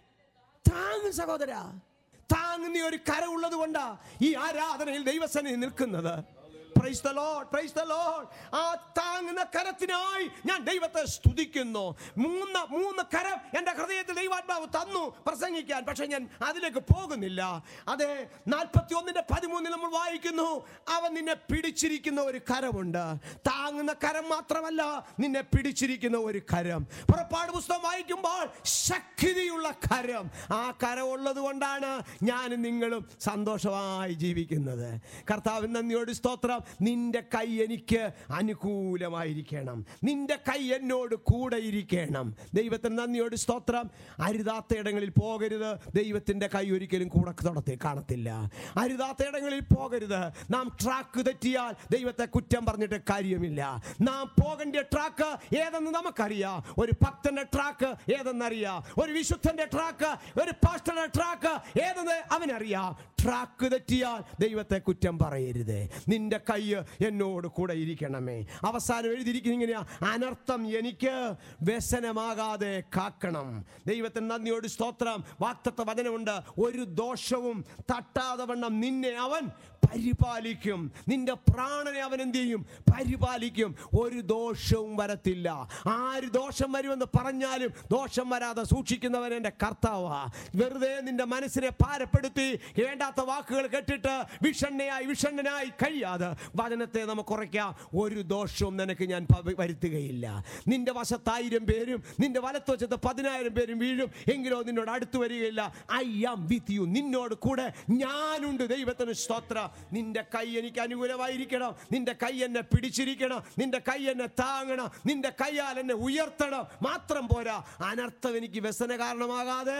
താങ്ങും സഹോദര താങ്ങുന്ന ഒരു കര ഉള്ളത് കൊണ്ടാ ഈ ആരാധനയിൽ ദൈവസന്നിധി നിൽക്കുന്നത് Praise the Lord, praise the Lord. ആ താങ്ങുന്ന കരത്തിനായി ഞാൻ ദൈവത്തെ സ്തുതിക്കുന്നു മൂന്ന് മൂന്ന് കരം എൻ്റെ ഹൃദയത്തിൽ ദൈവാത്മാവ് തന്നു പ്രസംഗിക്കാൻ പക്ഷെ ഞാൻ അതിലേക്ക് പോകുന്നില്ല അതെ നാൽപ്പത്തി ഒന്നിന്റെ പതിമൂന്നിൽ നമ്മൾ വായിക്കുന്നു അവൻ നിന്നെ പിടിച്ചിരിക്കുന്ന ഒരു കരമുണ്ട് താങ്ങുന്ന കരം മാത്രമല്ല നിന്നെ പിടിച്ചിരിക്കുന്ന ഒരു കരം പുറപ്പാട് പുസ്തകം വായിക്കുമ്പോൾ ശക്തിയുള്ള കരം ആ കരം ഉള്ളത് കൊണ്ടാണ് ഞാനും നിങ്ങളും സന്തോഷമായി ജീവിക്കുന്നത് കർത്താവിൻ നന്ദിയോട് സ്തോത്രം നിന്റെ കൈ എനിക്ക് അനുകൂലമായിരിക്കണം നിന്റെ കൈ എന്നോട് കൂടെ ഇരിക്കണം ദൈവത്തിന് നന്ദിയോട് സ്തോത്രം അരുതാത്ത ഇടങ്ങളിൽ പോകരുത് ദൈവത്തിന്റെ കൈ ഒരിക്കലും കൂടെ തുടത്തി കാണത്തില്ല അരുതാത്ത ഇടങ്ങളിൽ പോകരുത് നാം ട്രാക്ക് തെറ്റിയാൽ ദൈവത്തെ കുറ്റം പറഞ്ഞിട്ട് കാര്യമില്ല നാം പോകേണ്ട ട്രാക്ക് ഏതെന്ന് നമുക്കറിയാം ഒരു ഭക്തന്റെ ട്രാക്ക് ഏതെന്നറിയാം ഒരു വിശുദ്ധന്റെ ട്രാക്ക് ഒരു പാസ്റ്ററുടെ ട്രാക്ക് ഏതെന്ന് അവനറിയാം ട്രാക്ക് തെറ്റിയാൽ ദൈവത്തെ കുറ്റം പറയരുത് നിന്റെ കൈ എന്നോട് കൂടെ ഇരിക്കണമേ അവസാനം എഴുതിയിരിക്കുന്ന ഇങ്ങനെയാ അനർത്ഥം എനിക്ക് വ്യസനമാകാതെ കാക്കണം ദൈവത്തിന് നന്ദിയോട് സ്തോത്രം വാക്തത്വ വചനമുണ്ട് ഒരു ദോഷവും തട്ടാതെ വണ്ണം നിന്നെ അവൻ പരിപാലിക്കും നിന്റെ പ്രാണനെ അവൻ എന്ത് ചെയ്യും പരിപാലിക്കും ഒരു ദോഷവും വരത്തില്ല ആര് ദോഷം വരുമെന്ന് പറഞ്ഞാലും ദോഷം വരാതെ സൂക്ഷിക്കുന്നവൻ എൻ്റെ കർത്താവാ വെറുതെ നിന്റെ മനസ്സിനെ ഭാരപ്പെടുത്തി വേണ്ടാത്ത വാക്കുകൾ കേട്ടിട്ട് വിഷണ്ണയായി വിഷണ്ണനായി കഴിയാതെ വചനത്തെ നമുക്ക് കുറയ്ക്കാം ഒരു ദോഷവും നിനക്ക് ഞാൻ പ- വരുത്തുകയില്ല നിന്റെ വശത്തായിരം പേരും നിന്റെ വലത്തുവശത്ത് പതിനായിരം പേരും വീഴും എങ്കിലോ നിന്നോട് അടുത്ത് വരികയില്ല ഐ ആം വിത്ത് യു നിന്നോട് കൂടെ ഞാനുണ്ട് ദൈവത്തിന് സ്തോത്രം നിന്റെ കൈ എനിക്ക് അനുകൂലമായിരിക്കണം നിന്റെ കൈ എന്നെ പിടിച്ചിരിക്കണം നിന്റെ കൈ എന്നെ താങ്ങണം നിന്റെ കൈയാൽ എന്നെ ഉയർത്തണം മാത്രം പോരാ അനർത്ഥം എനിക്ക് വ്യസന കാരണമാകാതെ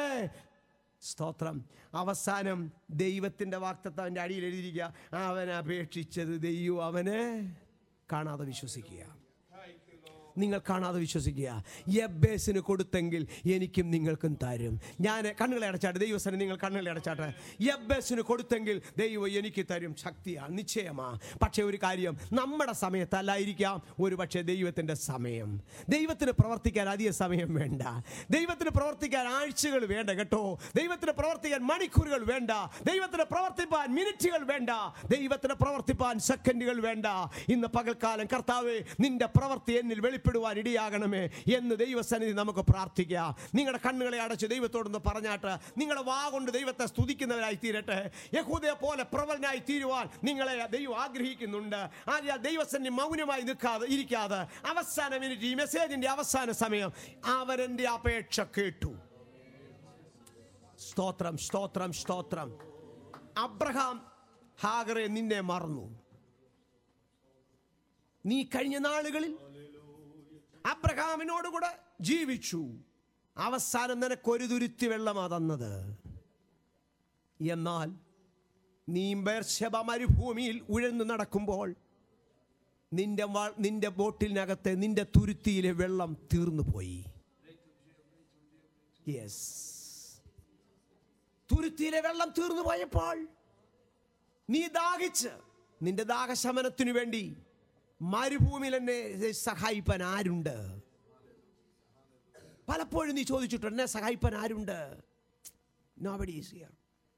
സ്തോത്രം അവസാനം ദൈവത്തിൻ്റെ വാക്തത്വം അവൻ്റെ അടിയിൽ എഴുതിയിരിക്കുക അവൻ അപേക്ഷിച്ചത് ദൈവം അവനെ കാണാതെ വിശ്വസിക്കുക നിങ്ങൾ കാണാതെ വിശ്വസിക്കുക യബ്ബേസിന് കൊടുത്തെങ്കിൽ എനിക്കും നിങ്ങൾക്കും തരും ഞാൻ കണ്ണുകളെ അടച്ചാട്ടെ ദൈവസനെ നിങ്ങൾ കണ്ണുകളെ അടച്ചാട്ടെ യബ്ബേസിന് കൊടുത്തെങ്കിൽ ദൈവം എനിക്ക് തരും ശക്തിയാണ് നിശ്ചയമാ പക്ഷേ ഒരു കാര്യം നമ്മുടെ സമയത്തല്ലായിരിക്കാം ഒരു പക്ഷേ ദൈവത്തിൻ്റെ സമയം ദൈവത്തിന് പ്രവർത്തിക്കാൻ അധിക സമയം വേണ്ട ദൈവത്തിന് പ്രവർത്തിക്കാൻ ആഴ്ചകൾ വേണ്ട കേട്ടോ ദൈവത്തിന് പ്രവർത്തിക്കാൻ മണിക്കൂറുകൾ വേണ്ട ദൈവത്തിന് പ്രവർത്തിപ്പാൻ മിനിറ്റുകൾ വേണ്ട ദൈവത്തിന് പ്രവർത്തിപ്പാൻ സെക്കൻഡുകൾ വേണ്ട ഇന്ന് പകൽക്കാലം കർത്താവേ നിന്റെ പ്രവൃത്തി എന്നിൽ വെളിപ്പെടുവാൻ ഇടയാകണമേ എന്ന് ദൈവസന്നിധി നമുക്ക് പ്രാർത്ഥിക്കാം നിങ്ങളുടെ കണ്ണുകളെ അടച്ച് ദൈവത്തോടൊന്ന് പറഞ്ഞാട്ട് നിങ്ങളുടെ വാ കൊണ്ട് ദൈവത്തെ സ്തുതിക്കുന്നവരായി തീരട്ടെ യഹൂദയെ പോലെ പ്രബലനായി തീരുവാൻ നിങ്ങളെ ദൈവം ആഗ്രഹിക്കുന്നുണ്ട് ആകയാൽ ദൈവസന്നി മൗനമായി നിൽക്കാതെ ഇരിക്കാതെ അവസാന മിനിറ്റ് ഈ മെസ്സേജിന്റെ അവസാന സമയം അവരെന്റെ അപേക്ഷ കേട്ടു സ്തോത്രം സ്തോത്രം സ്തോത്രം അബ്രഹാം ഹാഗറെ നിന്നെ മറന്നു നീ കഴിഞ്ഞ നാളുകളിൽ അബ്രഹാമിനോടുകൂടെ ജീവിച്ചു അവസാനം നിനക്കൊരു തുരുത്തി വെള്ളമാ തന്നത് എന്നാൽ നീ ബേർശബ മരുഭൂമിയിൽ ഉഴന്നു നടക്കുമ്പോൾ നിന്റെ വാ- നിന്റെ ബോട്ടിനകത്തെ നിന്റെ തുരുത്തിയിലെ വെള്ളം തീർന്നു പോയി യെസ് തുരുത്തിയിലെ വെള്ളം തീർന്നു പോയപ്പോൾ നീ ദാഹിച്ച് നിന്റെ ദാഹശമനത്തിനു വേണ്ടി മരുഭൂമിയിൽ എന്നെ സഹായിപ്പാൻ ആരുണ്ട് പലപ്പോഴും നീ ചോദിച്ചിട്ടുണ്ട് എന്നെ സഹായിപ്പാൻ ആരുണ്ട് Nobody is here.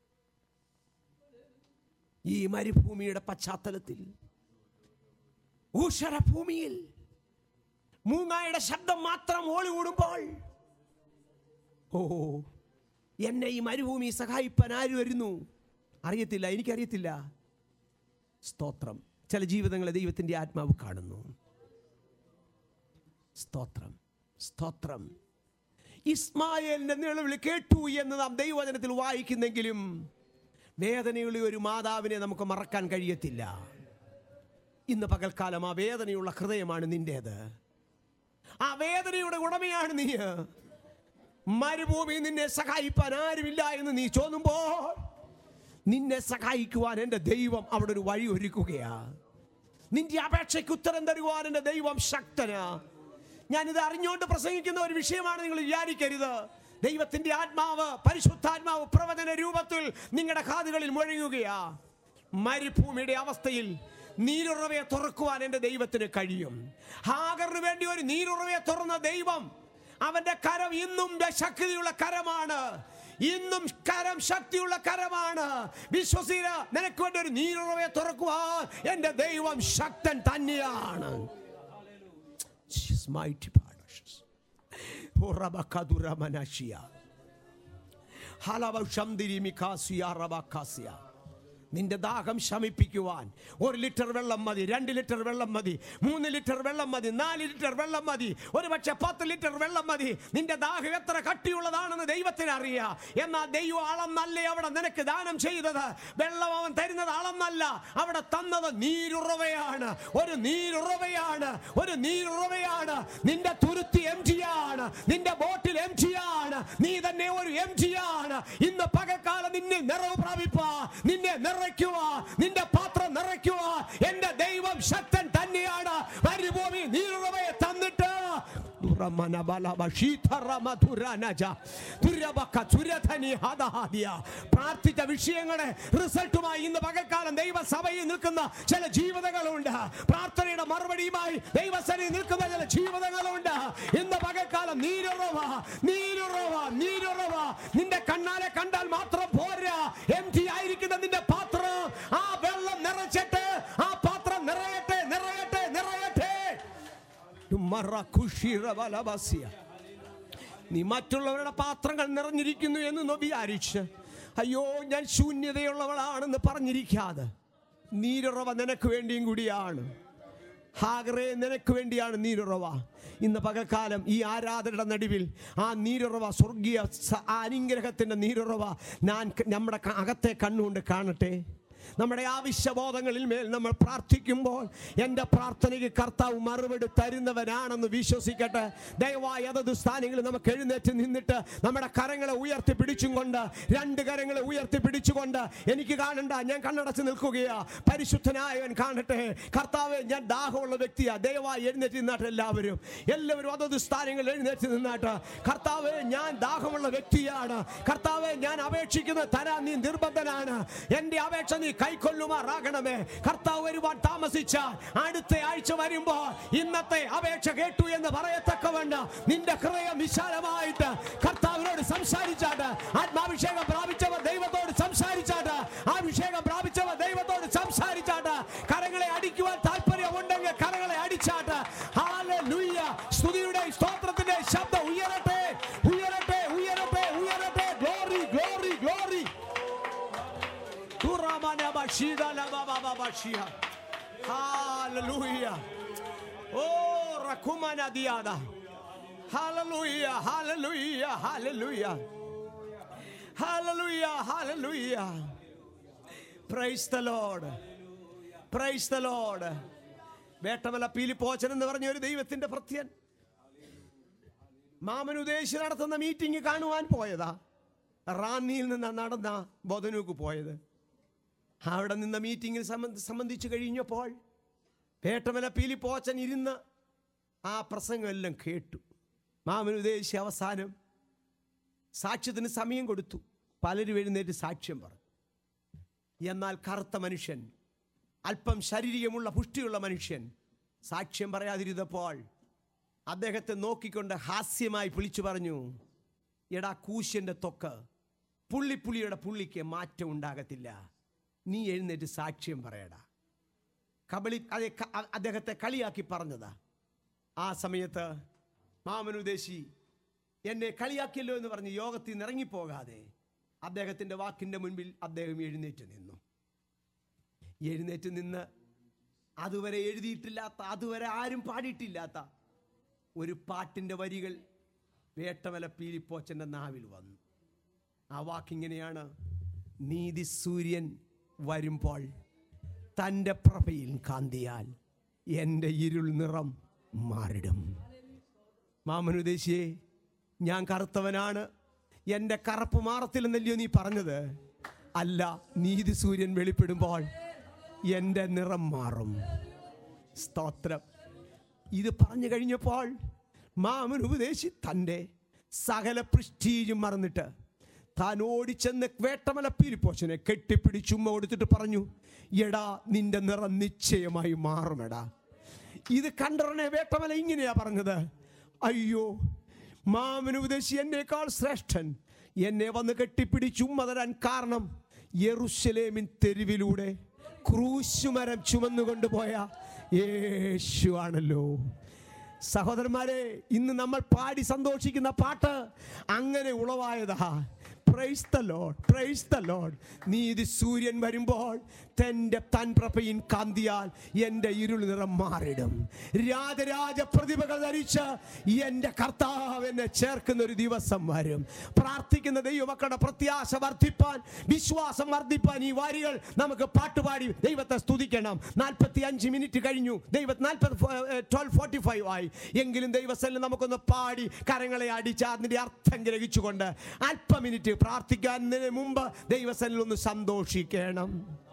ഈ മരുഭൂമിയുടെ പശ്ചാത്തലത്തിൽ ഊഷരഭൂമിയിൽ മൂങ്ങായുടെ ശബ്ദം മാത്രം ഓളി കൂടുമ്പോൾ ഓ എന്നെ ഈ മരുഭൂമി സഹായിപ്പാൻ ആര് വരുന്നു അറിയത്തില്ല എനിക്കറിയത്തില്ല സ്തോത്രം ചില ജീവിതങ്ങളെ ദൈവത്തിൻ്റെ ആത്മാവ് കാണുന്നു സ്തോത്രം സ്തോത്രം ഇസ്മായേലിന്റെ നിലവിളി കേട്ടു എന്ന് നാം ദൈവവചനത്തിൽ വായിക്കുന്നെങ്കിലും വേദനയുള്ള ഒരു മാതാവിനെ നമുക്ക് മറക്കാൻ കഴിയത്തില്ല ഇന്ന് പകൽക്കാലം ആ വേദനയുള്ള ഹൃദയമാണ് നിന്റേത് ആ വേദനയുടെ ഉടമയാണ് നീ മരുഭൂമി നിന്നെ സഹായിപ്പാൻ ആരുമില്ല എന്ന് നീ ചോന്നുമ്പോൾ നിന്നെ സഹായിക്കുവാൻ എൻ്റെ ദൈവം അവിടെ ഒരു വഴി ഒരുക്കുകയാ നിന്റെ അപേക്ഷയ്ക്ക് ഉത്തരം തരുവാൻ എൻ്റെ ദൈവം ശക്തനാ ഞാനിത് അറിഞ്ഞുകൊണ്ട് പ്രസംഗിക്കുന്ന ഒരു വിഷയമാണ് നിങ്ങൾ വിചാരിക്കരുത് ദൈവത്തിന്റെ ആത്മാവ് പരിശുദ്ധാത്മാവ് പ്രവചന രൂപത്തിൽ നിങ്ങളുടെ കാതുകളിൽ മുഴങ്ങുകയാ മരുഭൂമിയുടെ അവസ്ഥയിൽ നീരുറവയെ തുറക്കുവാൻ എൻ്റെ ദൈവത്തിന് കഴിയും ഹാഗറിന് വേണ്ടി ഒരു നീരുറവയെ തുറന്ന ദൈവം അവന്റെ കരം ഇന്നും ശക്തിയുള്ള കരമാണ് ഇന്നും കരം ശക്തിയുള്ള കരമാണ് വിശ്വസീന നിനക്ക് വേണ്ടി ഒരു നീരുറവയെ തുറക്കുവാൻ എൻ്റെ ദൈവം ശക്തൻ തന്നെയാണ് She's mighty powers. Horabakadura manashia. Halava shamdiri mikasiya rabakasiya. നിന്റെ ദാഹം ശമിപ്പിക്കുവാൻ ഒരു ലിറ്റർ വെള്ളം മതി രണ്ട് ലിറ്റർ വെള്ളം മതി മൂന്ന് ലിറ്റർ വെള്ളം മതി നാല് ലിറ്റർ വെള്ളം മതി ഒരു പക്ഷെ പത്ത് ലിറ്റർ വെള്ളം മതി നിന്റെ ദാഹം എത്ര കട്ടിയുള്ളതാണെന്ന് ദൈവത്തിന് അറിയാം എന്നാൽ ദൈവം അളന്നല്ലേ അവിടെ നിനക്ക് ദാനം ചെയ്തത് വെള്ളം അവൻ തരുന്നത് അളന്നല്ല അവിടെ തന്നത് നീരുറവയാണ് ഒരു നീരുറവയാണ് ഒരു നീരുറവയാണ് നിന്റെ തുരുത്തി എം ജി ആണ് നിന്റെ ബോട്ടിൽ എം ജി ആണ് നീ തന്നെ ഒരു എം ജി ആണ് ഇന്ന് പകൽക്കാലം നിന്നെ നിറവ് പ്രാപിപ്പാ നിന്നെ നിറയ്ക്കുവാ നിന്റെ പാത്രം നിറയ്ക്കുവാ എന്റെ ദൈവം ശക്തൻ തന്നെയാണ് മരുഭൂമി നീരുറവയെ തന്നിട്ട് പ്രാർത്ഥിച്ച വിഷയങ്ങളെ റിസൾട്ടുമായി ഇന്ന് പകൽക്കാലം ദൈവസഭയിൽ നിൽക്കുന്ന ചില ജീവിതങ്ങളുണ്ട് പ്രാർത്ഥനയുടെ മറുപടിയുമായി ദൈവസഭയിൽ നിൽക്കുന്ന ചില ജീവിതങ്ങളുണ്ട് ഇന്ന് പകൽക്കാലം നീരുറവ നീരുറവ നീരുറവ നിന്റെ കണ്ണാലെ കണ്ടാൽ മാത്രം പോരാ എം ടി ആയിരിക്കുന്ന നിന്റെ പാത്രം ആ വെള്ളം നിറച്ചിട്ട് ആ പാത്രം നിറയട്ടെ നിറയട്ടെ നിറയട്ടെ മറക്കുഷിറവലവസ്യ. നീ മറ്റുള്ളവരുടെ പാത്രങ്ങൾ നിറഞ്ഞിരിക്കുന്നു എന്ന് നോ വിചാരിച്ച് അയ്യോ ഞാൻ ശൂന്യതയുള്ളവളാണെന്ന് പറഞ്ഞിരിക്കാതെ നീരുറവ നിനക്ക് വേണ്ടിയും കൂടിയാണ് ഹാഗറെ നിനക്ക് വേണ്ടിയാണ് നീരുറവ ഇന്ന് പകൽക്കാലം ഈ ആരാധനയുടെ നടുവിൽ ആ നീരുറവ സ്വർഗീയ സ- ആ അനുഗ്രഹത്തിൻ്റെ നീരുറവ ഞാൻ ക- നമ്മുടെ ക- അകത്തെ കണ്ണുകൊണ്ട് കാണട്ടെ നമ്മുടെ ആവശ്യബോധങ്ങളിൽ മേൽ നമ്മൾ പ്രാർത്ഥിക്കുമ്പോൾ എൻ്റെ പ്രാർത്ഥനയ്ക്ക് കർത്താവ് മറുപടി തരുന്നവനാണെന്ന് വിശ്വസിക്കട്ടെ ദയവായി അതത് സ്ഥാനങ്ങളിൽ നമുക്ക് എഴുന്നേറ്റ് നിന്നിട്ട് നമ്മുടെ കരങ്ങളെ ഉയർത്തി പിടിച്ചും കൊണ്ട് രണ്ട് കരങ്ങളെ ഉയർത്തി പിടിച്ചുകൊണ്ട് എനിക്ക് കാണണ്ട ഞാൻ കണ്ണടച്ച് നിൽക്കുകയാ പരിശുദ്ധനായവൻ കാണട്ടെ കർത്താവ് ഞാൻ ദാഹമുള്ള വ്യക്തിയാ ദയവായി എഴുന്നേറ്റ് നിന്നാട്ട് എല്ലാവരും എല്ലാവരും അതത് സ്ഥാനങ്ങളിൽ എഴുന്നേറ്റ് നിന്നാട്ട് കർത്താവ് ഞാൻ ദാഹമുള്ള വ്യക്തിയാണ് കർത്താവ് ഞാൻ അപേക്ഷിക്കുന്നത് തരാൻ നീ നിർബന്ധനാണ് എൻ്റെ അപേക്ഷ നീ കൈക്കൊള്ളുമാറാകണമേ കർത്താവ് വരുവാൻ താമസിച്ച അടുത്ത ആഴ്ച വരുമ്പോൾ ഇന്നത്തെ അപേക്ഷ കേട്ടു എന്ന് പറയത്തക്കവണ്ണം നിന്റെ ഹൃദയം വിശാലമായിട്ട് കർത്താവിനോട് സംസാരിച്ചാട്ട് ആത്മാഭിഷേകം പ്രാപിച്ചവർ ദൈവത്തോട് സംസാരിച്ചാട്ട് അഭിഷേകം പ്രാപിച്ചവർ ദൈവത്തോട് സംസാരിച്ചാട്ട് കരങ്ങളെ അടിക്കുവാൻ താല്പര്യമുണ്ടെങ്കിൽ കരങ്ങളെ അടിച്ചാട്ട് ഹല്ലേലൂയ സ്തുതിയുടെ സ്തോത്രത്തിന്റെ ശബ്ദം ഉയരട്ടെ ഉയരട്ടെ ഉയരട്ടെ ഉയരട്ടെ glory glory glory Hallelujah. Oh, Rakumana Diada. Hallelujah, hallelujah, hallelujah. Hallelujah, hallelujah. Praise the Lord. Praise the Lord. Vettamala Peelippochan എന്ന് പറഞ്ഞ ഒരു ദൈവത്തിന്റെ ഭൃത്യൻ മാമൻ ഉദ്ദേശിച്ച് നടത്തുന്ന മീറ്റിംഗ് കാണുവാൻ പോയതാ റാന്നിയിൽ നിന്ന് നടന്ന ബൊധനൂക്ക് പോയത് അവിടെ നിന്ന മീറ്റിങ്ങിൽ സംബന്ധ സംബന്ധിച്ച് കഴിഞ്ഞപ്പോൾ പേട്ടമല പീലിപ്പോച്ചൻ ഇരുന്ന് ആ പ്രസംഗം എല്ലാം കേട്ടു മാമനുദ്ദേശി അവസാനം സാക്ഷ്യത്തിന് സമയം കൊടുത്തു പലരും എഴുന്നേറ്റ് സാക്ഷ്യം പറഞ്ഞു എന്നാൽ കറുത്ത മനുഷ്യൻ അല്പം ശാരീരികമുള്ള പുഷ്ടിയുള്ള മനുഷ്യൻ സാക്ഷ്യം പറയാതിരുന്നപ്പോൾ അദ്ദേഹത്തെ നോക്കിക്കൊണ്ട് ഹാസ്യമായി വിളിച്ചു പറഞ്ഞു എടാ കൂശ്യന്റെ തൊക്ക് പുള്ളിപ്പുള്ളിയുടെ പുള്ളിക്ക് മാറ്റം ഉണ്ടാകത്തില്ല നീ എഴുന്നേറ്റ് സാക്ഷ്യം പറയടാ കബളി അതെ ക- അ- അദ്ദേഹത്തെ കളിയാക്കി പറഞ്ഞതാ ആ സമയത്ത് മാമനുദ്ദേശി എന്നെ കളിയാക്കിയല്ലോ എന്ന് പറഞ്ഞ് യോഗത്തിൽ നിന്ന് ഇറങ്ങിപ്പോകാതെ അദ്ദേഹത്തിൻ്റെ വാക്കിൻ്റെ മുൻപിൽ അദ്ദേഹം എഴുന്നേറ്റ് നിന്നു എഴുന്നേറ്റ് നിന്ന് അതുവരെ എഴുതിയിട്ടില്ലാത്ത അതുവരെ ആരും പാടിയിട്ടില്ലാത്ത ഒരു പാട്ടിൻ്റെ വരികൾ വേട്ടമല പീലിപ്പോച്ചൻ്റെ നാവിൽ വന്നു ആ വാക്കിങ്ങനെയാണ് നീതി സൂര്യൻ വരുമ്പോൾ തൻ്റെ പ്രഭയിൽ കാന്തിയാൽ എൻ്റെ ഇരുൾ നിറം മാറിടും മാമനുദേശിയെ ഞാൻ കറുത്തവനാണ് എൻ്റെ കറുപ്പ് മാറത്തില്ലെന്നല്ലയോ നീ പറഞ്ഞത് അല്ല നീതി സൂര്യൻ വെളിപ്പെടുമ്പോൾ എൻ്റെ നിറം മാറും സ്തോത്രം ഇത് പറഞ്ഞു കഴിഞ്ഞപ്പോൾ മാമൻ ഉപദേശി തൻ്റെ സകല പൃഷ്ഠീയും മറന്നിട്ട് താൻ ഓടിച്ചെന്ന് വേട്ടമല പീലിപ്പോച്ചനെ കെട്ടിപ്പിടിച്ച് ഉമ്മ കൊടുത്തിട്ട് പറഞ്ഞു എടാ നിന്റെ നിറം നിശ്ചയമായി മാറുമെടാ ഇത് കണ്ടറിനെ വേട്ടമല ഇങ്ങനെയാ പറഞ്ഞത് അയ്യോ മാമന് ഉപദേശി എന്നേക്കാൾ ശ്രേഷ്ഠൻ എന്നെ വന്ന് കെട്ടിപ്പിടിച്ച് ഉമ്മ തരാൻ കാരണം യെറുശലേമിൻ തെരുവിലൂടെ ക്രൂശുമരം ചുമന്നുകൊണ്ടുപോയ യേശു ആണല്ലോ സഹോദരന്മാരെ ഇന്ന് നമ്മൾ പാടി സന്തോഷിക്കുന്ന പാട്ട് അങ്ങനെ ഉളവായതാ praise the Lord praise the Lord നീതി സൂര്യൻ വരുമ്പോൾ തൻ്റെ തൻ പ്രഭയിൻ കാന്തിയാൽ എൻ്റെ ഇരുൾ നിറം മാറിടും രാജരാജ പ്രതിഭകൾ ധരിച്ച് എൻ്റെ കർത്താവ് എന്നെ ചേർക്കുന്ന ഒരു ദിവസം വരും പ്രാർത്ഥിക്കുന്ന ദൈവമക്കളുടെ പ്രത്യാശ വർദ്ധിപ്പാൻ വിശ്വാസം വർദ്ധിപ്പാൻ ഈ വാരികൾ നമുക്ക് പാട്ടുപാടി ദൈവത്തെ സ്തുതിക്കണം നാൽപ്പത്തി അഞ്ച് മിനിറ്റ് കഴിഞ്ഞു ദൈവ നാൽപ്പത് ട്വൽവ് ഫോർട്ടി ഫൈവ് ആയി എങ്കിലും ദൈവസ്ഥലിൽ നമുക്കൊന്ന് പാടി കരങ്ങളെ അടിച്ച് അതിൻ്റെ അർത്ഥം ഗ്രഹിച്ചുകൊണ്ട് അല്പ മിനിറ്റ് പ്രാർത്ഥിക്കുന്നതിന് മുമ്പ് ദൈവസ്ഥലിൽ ഒന്ന് സന്തോഷിക്കണം